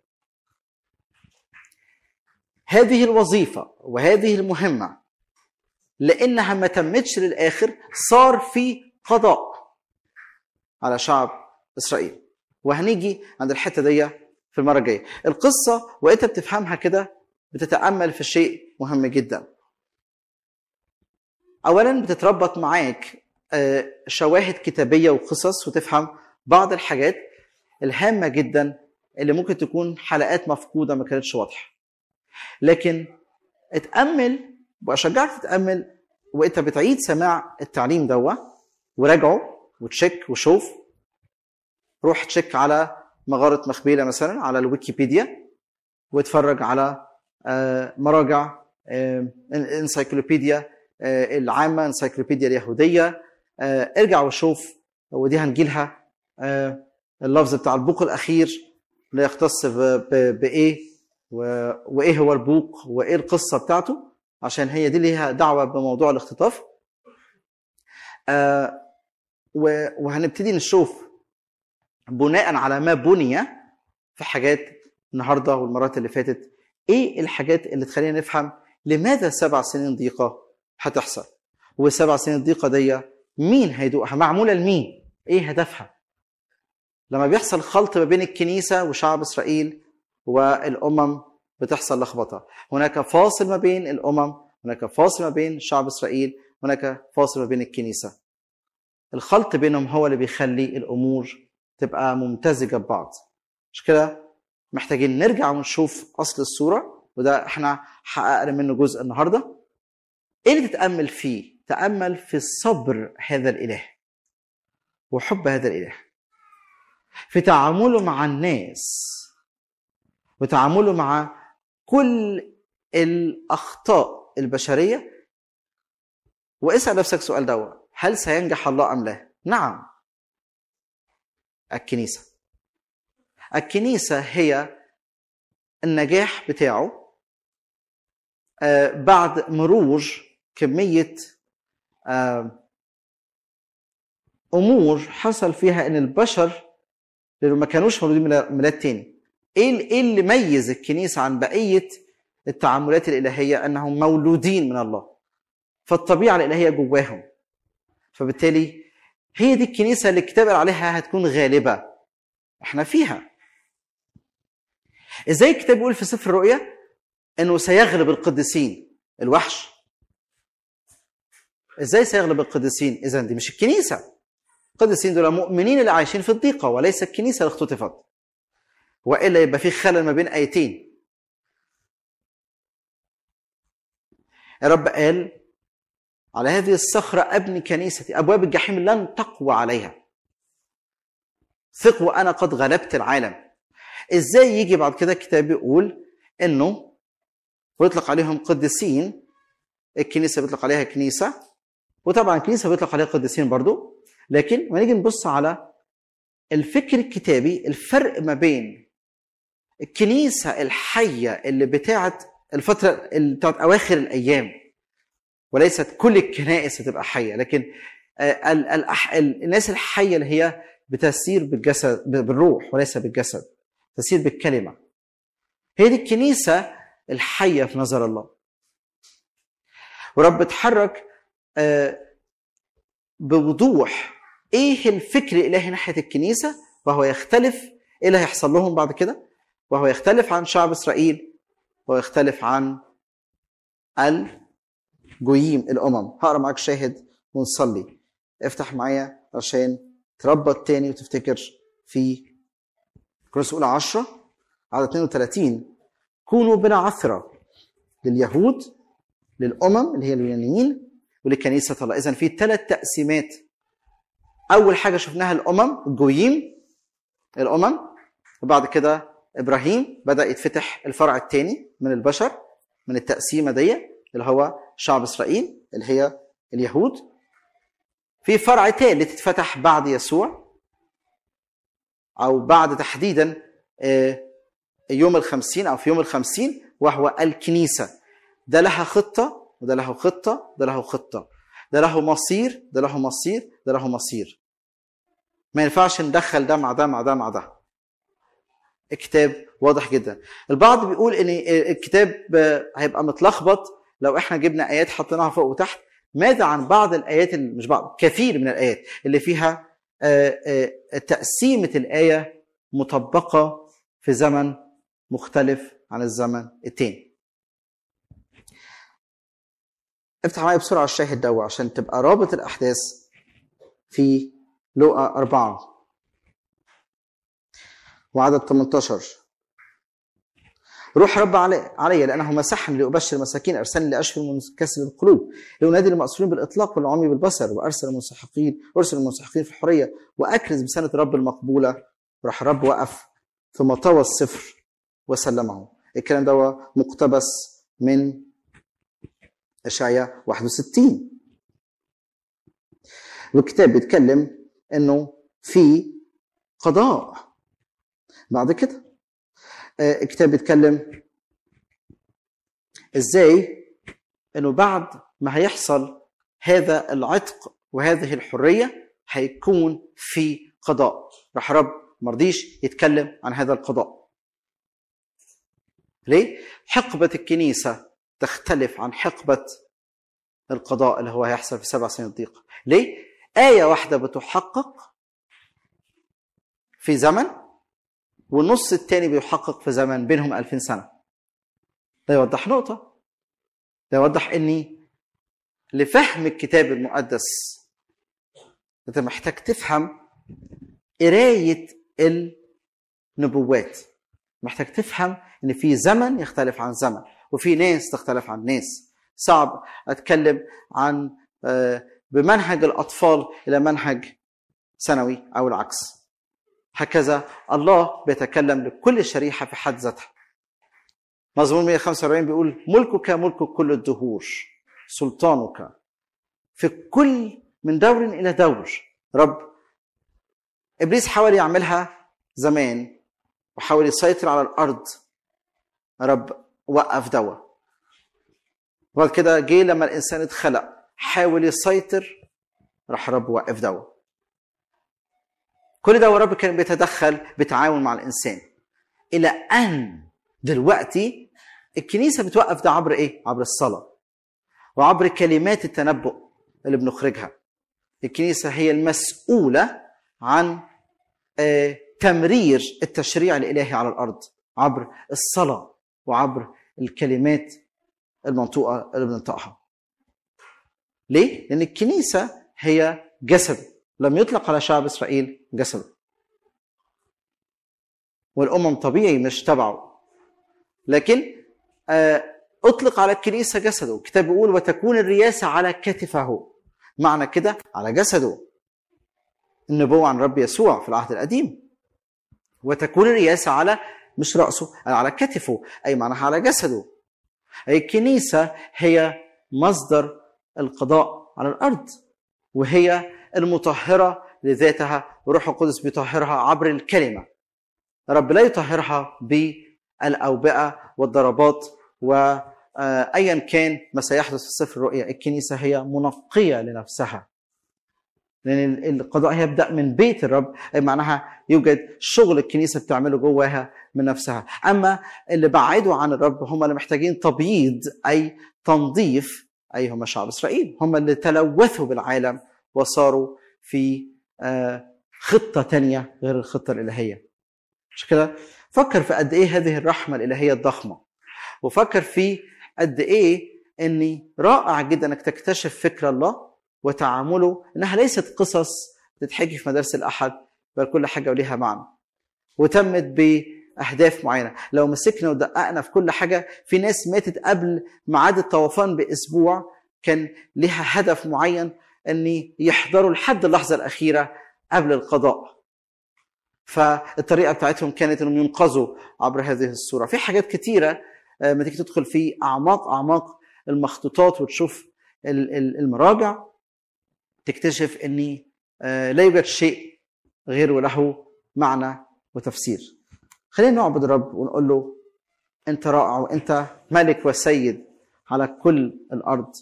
هذه الوظيفه وهذه المهمه لانها ما تمتش للاخر صار في قضاء على شعب اسرائيل وهنيجي عند الحته دي في المره الجايه القصه وانت بتفهمها كده بتتامل في شيء مهم جدا اولا بتتربط معاك شواهد كتابيه وقصص وتفهم بعض الحاجات الهامه جدا اللي ممكن تكون حلقات مفقوده ما كانتش واضحه لكن اتامل واشجعك تتامل وانت بتعيد سماع التعليم دوا وراجعه وتشيك وشوف روح تشيك على مغاره مخبيله مثلا على الويكيبيديا واتفرج على مراجع الانسايكلوبيديا العامه انسايكلوبيديا اليهوديه ارجع وشوف ودي هنجيلها اللفظ بتاع البوق الاخير لا يختص بايه وايه هو البوق وايه القصه بتاعته عشان هي دي ليها دعوه بموضوع الاختطاف وهنبتدي نشوف بناء على ما بني في حاجات النهارده والمرات اللي فاتت ايه الحاجات اللي تخلينا نفهم لماذا سبع سنين ضيقه هتحصل والسبع سنين ضيقه دي مين هيدوقها معموله لمين ايه هدفها لما بيحصل خلط ما بين الكنيسه وشعب اسرائيل والامم بتحصل لخبطه هناك فاصل ما بين الامم هناك فاصل ما بين شعب اسرائيل هناك فاصل ما بين الكنيسه الخلط بينهم هو اللي بيخلي الامور تبقى ممتزجه ببعض مش كده محتاجين نرجع ونشوف اصل الصوره وده احنا حققنا منه جزء النهارده ايه اللي تتامل فيه تامل في صبر هذا الاله وحب هذا الاله في تعامله مع الناس وتعامله مع كل الاخطاء البشريه واسال نفسك سؤال دوا هل سينجح الله ام لا نعم الكنيسه الكنيسه هي النجاح بتاعه بعد مرور كميه امور حصل فيها ان البشر لانه ما كانوش مولودين ميلاد تاني ايه ايه اللي ميز الكنيسه عن بقيه التعاملات الالهيه انهم مولودين من الله فالطبيعه الالهيه جواهم فبالتالي هي دي الكنيسه اللي الكتاب عليها هتكون غالبه احنا فيها ازاي الكتاب بيقول في سفر الرؤيا انه سيغلب القديسين الوحش ازاي سيغلب القديسين اذا دي مش الكنيسه القديسين دول مؤمنين اللي عايشين في الضيقه وليس الكنيسه اللي اختطفت والا يبقى في خلل ما بين ايتين الرب قال على هذه الصخرة أبني كنيستي أبواب الجحيم لن تقوى عليها ثقوا أنا قد غلبت العالم إزاي يجي بعد كده الكتاب يقول إنه ويطلق عليهم قديسين الكنيسة بيطلق عليها كنيسة وطبعا الكنيسة بيطلق عليها قديسين برضو لكن لما نيجي نبص على الفكر الكتابي الفرق ما بين الكنيسة الحية اللي بتاعت الفترة اللي بتاعت أواخر الأيام وليست كل الكنائس هتبقى حيه لكن الناس الحيه اللي هي بتسير بالجسد بالروح وليس بالجسد تسير بالكلمه هي دي الكنيسه الحيه في نظر الله ورب اتحرك بوضوح ايه الفكر الالهي ناحيه الكنيسه وهو يختلف ايه اللي هيحصل لهم بعد كده وهو يختلف عن شعب اسرائيل ويختلف عن الجويم الامم هقرا معاك شاهد ونصلي افتح معايا عشان تربط تاني وتفتكر في كورنثوس الاولى 10 عدد 32 كونوا بلا عثره لليهود للامم اللي هي اليونانيين ولكنيسه الله اذا في ثلاث تقسيمات اول حاجه شفناها الامم الجويم الامم وبعد كده ابراهيم بدا يتفتح الفرع الثاني من البشر من التقسيمه دي اللي هو شعب اسرائيل اللي هي اليهود في فرع ثالث اتفتح بعد يسوع او بعد تحديدا آه، يوم الخمسين او في يوم الخمسين وهو الكنيسه ده لها خطه وده له خطه ده له خطه ده له مصير ده له مصير ده له مصير ما ينفعش ندخل ده مع ده مع ده مع ده الكتاب واضح جدا البعض بيقول ان الكتاب هيبقى متلخبط لو احنا جبنا ايات حطيناها فوق وتحت ماذا عن بعض الايات اللي مش بعض كثير من الايات اللي فيها آه، آه، تقسيمه الايه مطبقه في زمن مختلف عن الزمن التاني افتح معايا بسرعه الشاهد ده عشان تبقى رابط الاحداث في لوقا أربعة وعدد 18 روح رب علي, علي لانه مسحني لابشر المساكين ارسلني لاشفي المنكسر القلوب لانادي المأسورين بالاطلاق والعمي بالبصر وارسل المنسحقين ارسل المنسحقين في الحريه واكرز بسنه الرب المقبوله راح الرب وقف ثم طوى السفر وسلمه الكلام ده مقتبس من اشعياء 61 والكتاب بيتكلم انه في قضاء بعد كده آه، الكتاب بيتكلم ازاي انه بعد ما هيحصل هذا العتق وهذه الحريه هيكون في قضاء راح رب مرضيش يتكلم عن هذا القضاء ليه حقبه الكنيسه تختلف عن حقبه القضاء اللي هو هيحصل في سبع سنين ضيق ليه ايه واحده بتحقق في زمن والنص الثاني بيحقق في زمن بينهم 2000 سنه ده يوضح نقطه ده يوضح اني لفهم الكتاب المقدس انت محتاج تفهم قرايه النبوات محتاج تفهم ان في زمن يختلف عن زمن وفي ناس تختلف عن ناس صعب اتكلم عن آه، بمنهج الاطفال الى منهج ثانوي او العكس هكذا الله بيتكلم لكل شريحه في حد ذاتها مزمور 145 بيقول ملكك ملك كل الدهور سلطانك في كل من دور الى دور رب ابليس حاول يعملها زمان وحاول يسيطر على الارض رب وقف دوا وبعد كده جه لما الانسان اتخلق حاول يسيطر راح رب وقف دوا كل ده ورب كان بيتدخل بتعاون مع الانسان الى ان دلوقتي الكنيسه بتوقف ده عبر ايه؟ عبر الصلاه وعبر كلمات التنبؤ اللي بنخرجها الكنيسه هي المسؤوله عن آه، تمرير التشريع الالهي على الارض عبر الصلاه وعبر الكلمات المنطوقه اللي بننطقها. ليه؟ لان الكنيسه هي جسده لم يطلق على شعب اسرائيل جسده. والامم طبيعي مش تبعه. لكن آه، اطلق على الكنيسه جسده، الكتاب بيقول وتكون الرياسه على كتفه. معنى كده على جسده. النبوه عن رب يسوع في العهد القديم. وتكون الرياسه على مش راسه على كتفه اي معناها على جسده. أي الكنيسه هي مصدر القضاء على الارض وهي المطهره لذاتها وروح القدس بيطهرها عبر الكلمه رب لا يطهرها بالاوبئه والضربات وايا كان ما سيحدث في سفر الرؤيا الكنيسه هي منقيه لنفسها لان القضاء يبدا من بيت الرب اي معناها يوجد شغل الكنيسه بتعمله جواها من نفسها اما اللي بعدوا عن الرب هم اللي محتاجين تبييض اي تنظيف اي هم شعب اسرائيل هم اللي تلوثوا بالعالم وصاروا في آه، خطه تانية غير الخطه الالهيه مش كده فكر في قد ايه هذه الرحمه الالهيه الضخمه وفكر في قد ايه اني رائع جدا انك تكتشف فكر الله وتعامله انها ليست قصص تتحكي في مدارس الاحد بل كل حاجه وليها معنى وتمت باهداف معينه لو مسكنا ودققنا في كل حاجه في ناس ماتت قبل ميعاد الطوفان باسبوع كان لها هدف معين ان يحضروا لحد اللحظه الاخيره قبل القضاء فالطريقه بتاعتهم كانت انهم ينقذوا عبر هذه الصوره في حاجات كتيره لما تيجي تدخل في اعماق اعماق المخطوطات وتشوف المراجع تكتشف ان لا يوجد شيء غير وله معنى وتفسير خلينا نعبد الرب ونقول له انت رائع وانت ملك وسيد على كل الارض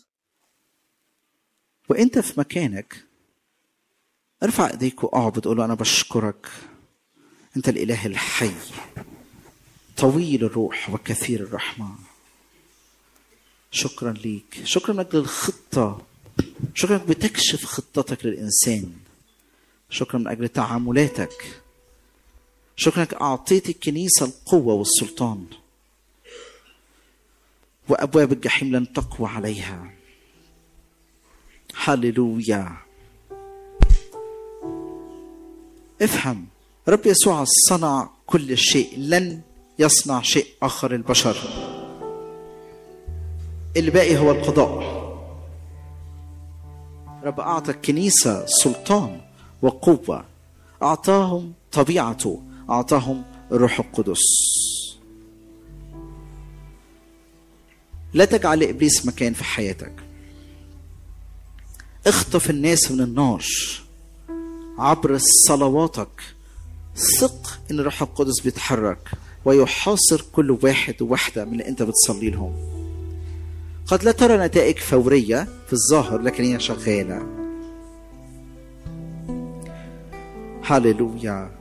وانت في مكانك ارفع ايديك واعبد قول له انا بشكرك انت الاله الحي طويل الروح وكثير الرحمه شكرا ليك شكرا لك للخطه شكرا انك بتكشف خطتك للانسان شكرا من اجل تعاملاتك شكرا انك اعطيت الكنيسه القوه والسلطان وابواب الجحيم لن تقوى عليها هللويا افهم رب يسوع صنع كل شيء لن يصنع شيء اخر البشر الباقي هو القضاء رب اعطى الكنيسه سلطان وقوه اعطاهم طبيعته اعطاهم الروح القدس لا تجعل لابليس مكان في حياتك اخطف الناس من النار عبر صلواتك ثق ان الروح القدس بيتحرك ويحاصر كل واحد وواحده من اللي انت بتصلي لهم قد لا ترى نتائج فوريه في الظاهر لكن هي شغاله هللويا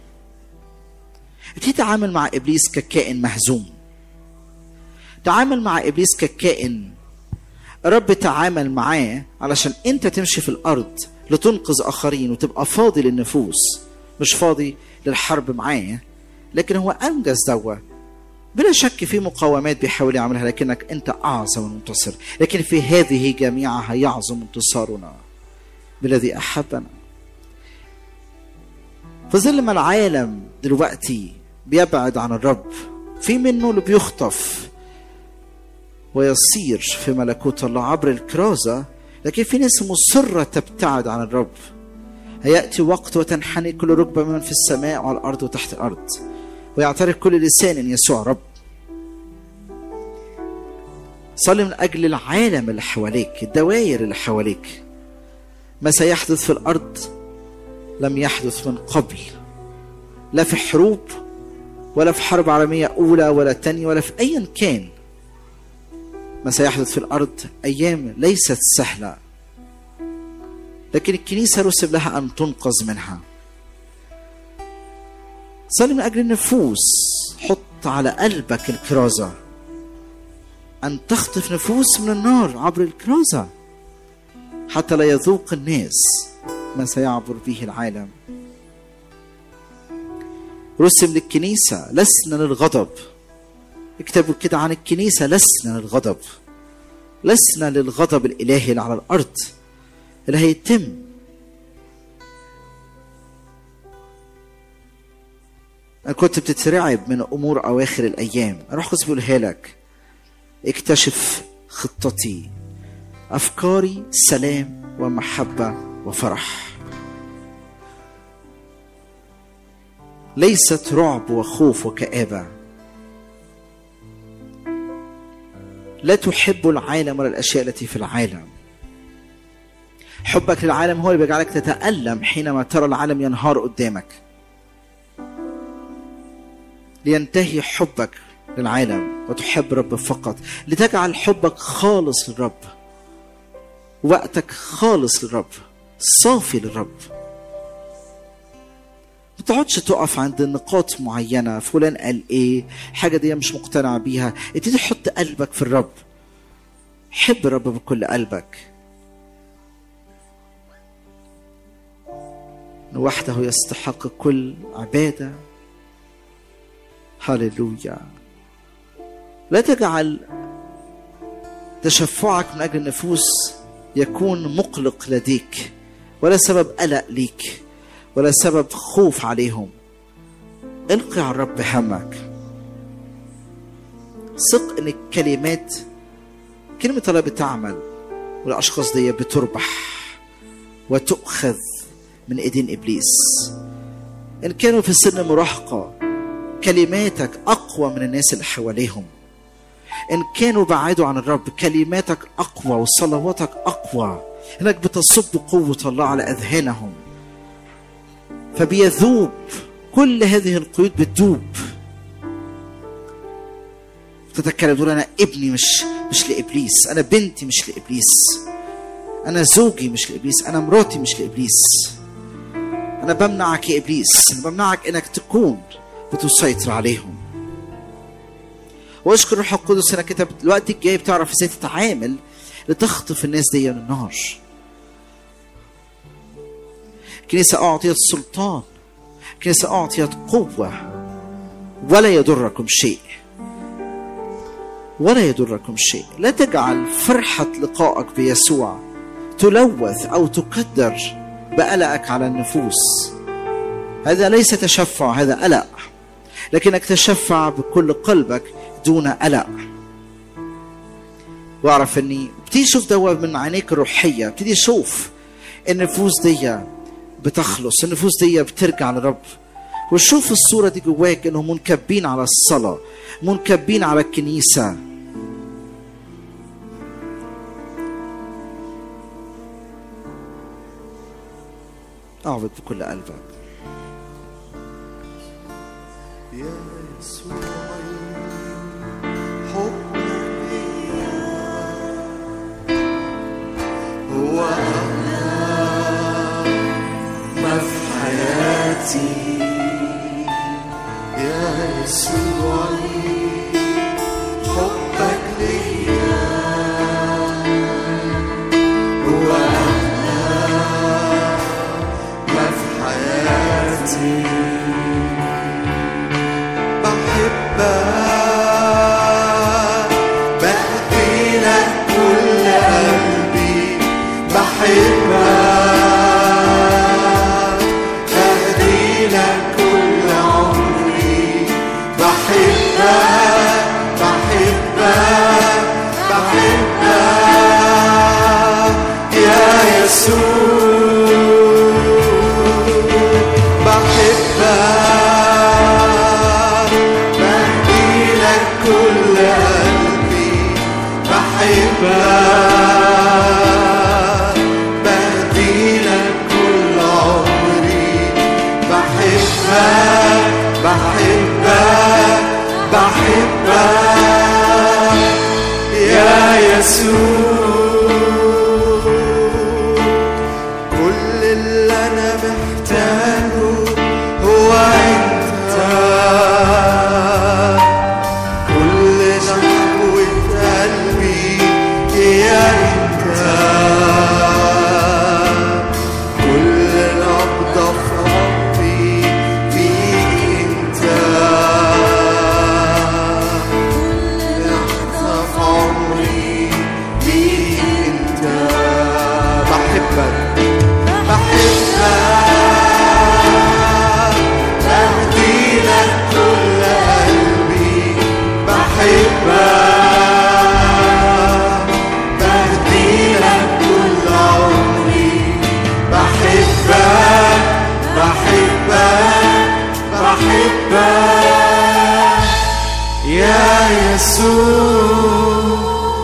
ابتدي تتعامل مع ابليس ككائن مهزوم تعامل مع ابليس ككائن رب تعامل معاه علشان انت تمشي في الارض لتنقذ اخرين وتبقى فاضي للنفوس مش فاضي للحرب معاه لكن هو انجز دوا بلا شك في مقاومات بيحاول يعملها لكنك انت اعظم المنتصر لكن في هذه جميعها يعظم انتصارنا بالذي احبنا في ظل ما العالم دلوقتي بيبعد عن الرب في منه اللي بيخطف ويصير في ملكوت الله عبر الكرازة لكن في ناس مصرة تبتعد عن الرب هيأتي وقت وتنحني كل ركبة من في السماء وعلى الأرض وتحت الأرض ويعترف كل لسان ان يسوع رب صلي من اجل العالم اللي حواليك الدوائر اللي حواليك ما سيحدث في الارض لم يحدث من قبل لا في حروب ولا في حرب عالمية أولى ولا تانية ولا في أيا كان ما سيحدث في الأرض أيام ليست سهلة لكن الكنيسة رسب لها أن تنقذ منها صلي من أجل النفوس حط على قلبك الكرازة أن تخطف نفوس من النار عبر الكرازة حتى لا يذوق الناس ما سيعبر به العالم رسم للكنيسة لسنا للغضب اكتبوا كده عن الكنيسة لسنا للغضب لسنا للغضب الإلهي اللي على الأرض اللي هيتم أنا كنت بتترعب من أمور أواخر الأيام أروح قدس بيقولها لك اكتشف خطتي أفكاري سلام ومحبة وفرح ليست رعب وخوف وكآبة لا تحب العالم ولا الأشياء التي في العالم حبك للعالم هو اللي بيجعلك تتألم حينما ترى العالم ينهار قدامك لينتهي حبك للعالم وتحب رب فقط لتجعل حبك خالص للرب وقتك خالص للرب صافي للرب ما تقعدش تقف عند نقاط معينة فلان قال ايه حاجة دي مش مقتنع بيها ابتدي حط قلبك في الرب حب الرب بكل قلبك وحده يستحق كل عبادة هللويا لا تجعل تشفعك من اجل النفوس يكون مقلق لديك ولا سبب قلق ليك ولا سبب خوف عليهم القي على الرب همك ثق ان الكلمات كلمة الله بتعمل والاشخاص دي بتربح وتؤخذ من ايدين ابليس ان كانوا في سن مراهقة كلماتك اقوى من الناس اللي حواليهم ان كانوا بعادوا عن الرب كلماتك اقوى وصلواتك اقوى انك بتصب قوة الله على اذهانهم فبيذوب كل هذه القيود بتدوب تتكلم تقول انا ابني مش مش لابليس انا بنتي مش لابليس انا زوجي مش لابليس انا مراتي مش لابليس انا بمنعك يا ابليس انا بمنعك انك تكون بتسيطر عليهم واشكر الروح القدس انك انت الوقت الجاي بتعرف ازاي تتعامل لتخطف الناس دي من النار كنيسة أعطيت سلطان كنيسة أعطيت قوة ولا يضركم شيء ولا يضركم شيء لا تجعل فرحة لقائك بيسوع تلوث أو تقدر بقلقك على النفوس هذا ليس تشفع هذا قلق لكنك تشفع بكل قلبك دون قلق واعرف اني ابتدي اشوف دوا من عينيك الروحيه ابتدي اشوف النفوس دي بتخلص النفوس دي بترجع للرب وشوف الصوره دي جواك انهم منكبين على الصلاه منكبين على الكنيسه اعبد بكل قلبك يا يسوع حبك ليا هو أغلى ما في حياتي يا يسوع حبك ليا هو أغلى ما في حياتي بحبك بهدي لك كل قلبي بحبك بهدي لك كل عمري بحبك بحبك بحبك يا يسوع بحبك بهدي لك كل قلبي بحبك بهدي لك كل عمري بحبك بحبك بحبك يا يسوع كل اللي انا محتاجه هو انت كل شهوة قلبي هي انت كل نبضة في ربي فيك انت كل لحظة في عمري فيك انت بحبك بحبك بهدي لك كل قلبي بحبك بهدي لك كل عمري بحبك بحبك بحبك يا يسوع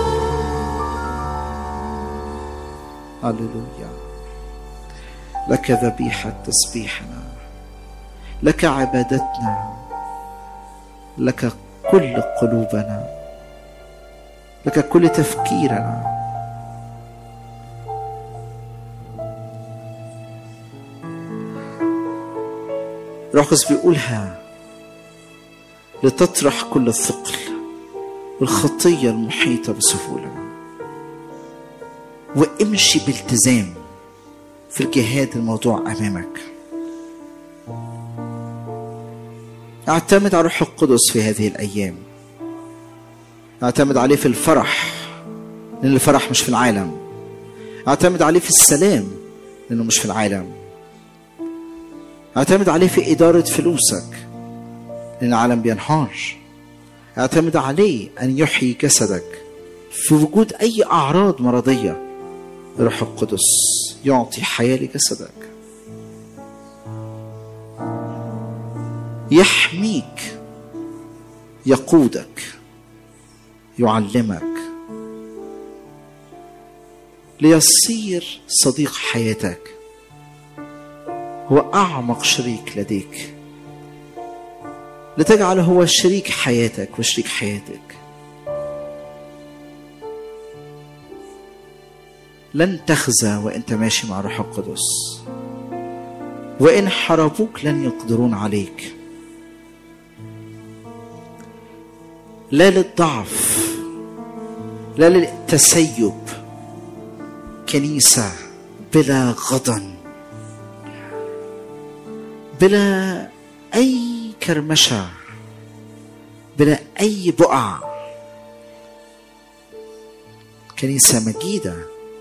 هللويا لك ذبيحة تسبيحنا لك عبادتنا لك كل قلوبنا لك كل تفكيرنا روح القدس بيقولها لتطرح كل الثقل والخطية المحيطة بسهولة وامشي بالتزام في الجهاد الموضوع امامك اعتمد على الروح القدس في هذه الأيام اعتمد عليه في الفرح لأن الفرح مش في العالم اعتمد عليه في السلام لأنه مش في العالم اعتمد عليه في إدارة فلوسك لأن العالم بينهار اعتمد عليه أن يحيي جسدك في وجود أي أعراض مرضية الروح القدس يعطي حياة لجسدك يحميك يقودك يعلمك ليصير صديق حياتك هو أعمق شريك لديك لتجعله هو شريك حياتك وشريك حياتك لن تخزى وانت ماشي مع الروح القدس وان حاربوك لن يقدرون عليك لا للضعف لا للتسيب كنيسه بلا غضن بلا اي كرمشه بلا اي بقع كنيسه مجيده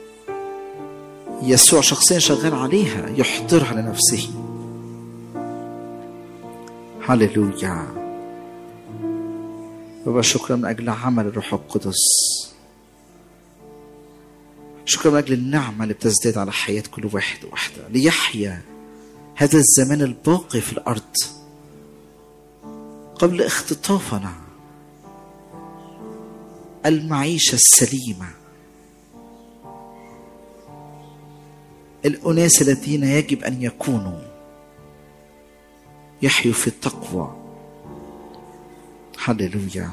يسوع شخصيا شغال عليها يحضرها لنفسه هللويا بابا شكرا من اجل عمل الروح القدس شكرا من اجل النعمه اللي بتزداد على حياه كل واحد وواحده ليحيا هذا الزمان الباقي في الارض قبل اختطافنا المعيشه السليمه الأناس الذين يجب أن يكونوا يحيوا في التقوى هللويا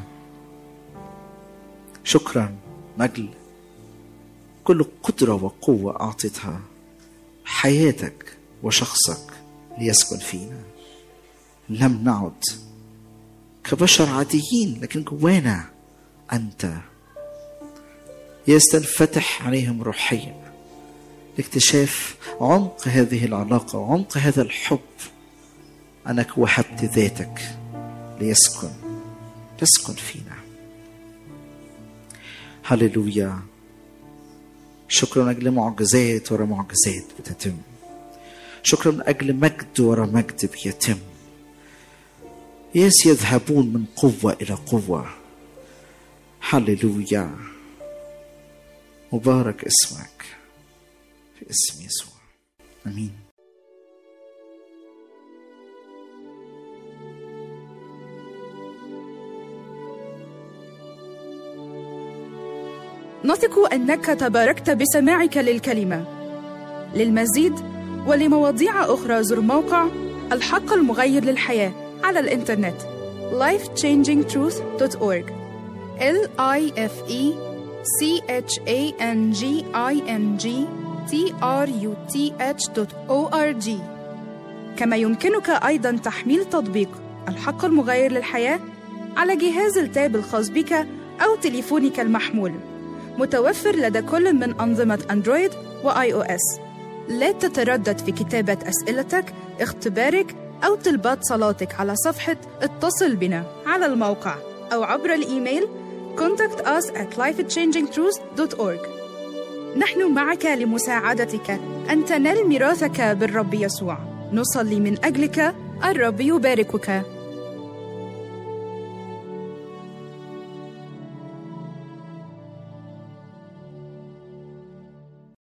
شكرا مجل كل قدرة وقوة أعطيتها حياتك وشخصك ليسكن فينا لم نعد كبشر عاديين لكن جوانا أنت يستنفتح عليهم روحيا لاكتشاف عمق هذه العلاقة وعمق هذا الحب أنك وهبت ذاتك ليسكن تسكن فينا هللويا شكرا من أجل معجزات ورا معجزات بتتم شكرا من أجل مجد ورا مجد بيتم ياس يذهبون من قوة إلى قوة هللويا مبارك اسمك في اسم يسوع امين نثق انك تباركت بسماعك للكلمه للمزيد ولمواضيع اخرى زر موقع الحق المغير للحياه على الانترنت lifechangingtruth.org l i f e c h a n g i n g t r u t h o r g كما يمكنك ايضا تحميل تطبيق الحق المغير للحياه على جهاز التاب الخاص بك او تليفونك المحمول متوفر لدى كل من أنظمة أندرويد وآي أو إس. لا تتردد في كتابة أسئلتك، اختبارك أو طلبات صلاتك على صفحة اتصل بنا على الموقع أو عبر الإيميل contact us at lifechangingtruth.org نحن معك لمساعدتك أن تنال ميراثك بالرب يسوع نصلي من أجلك الرب يباركك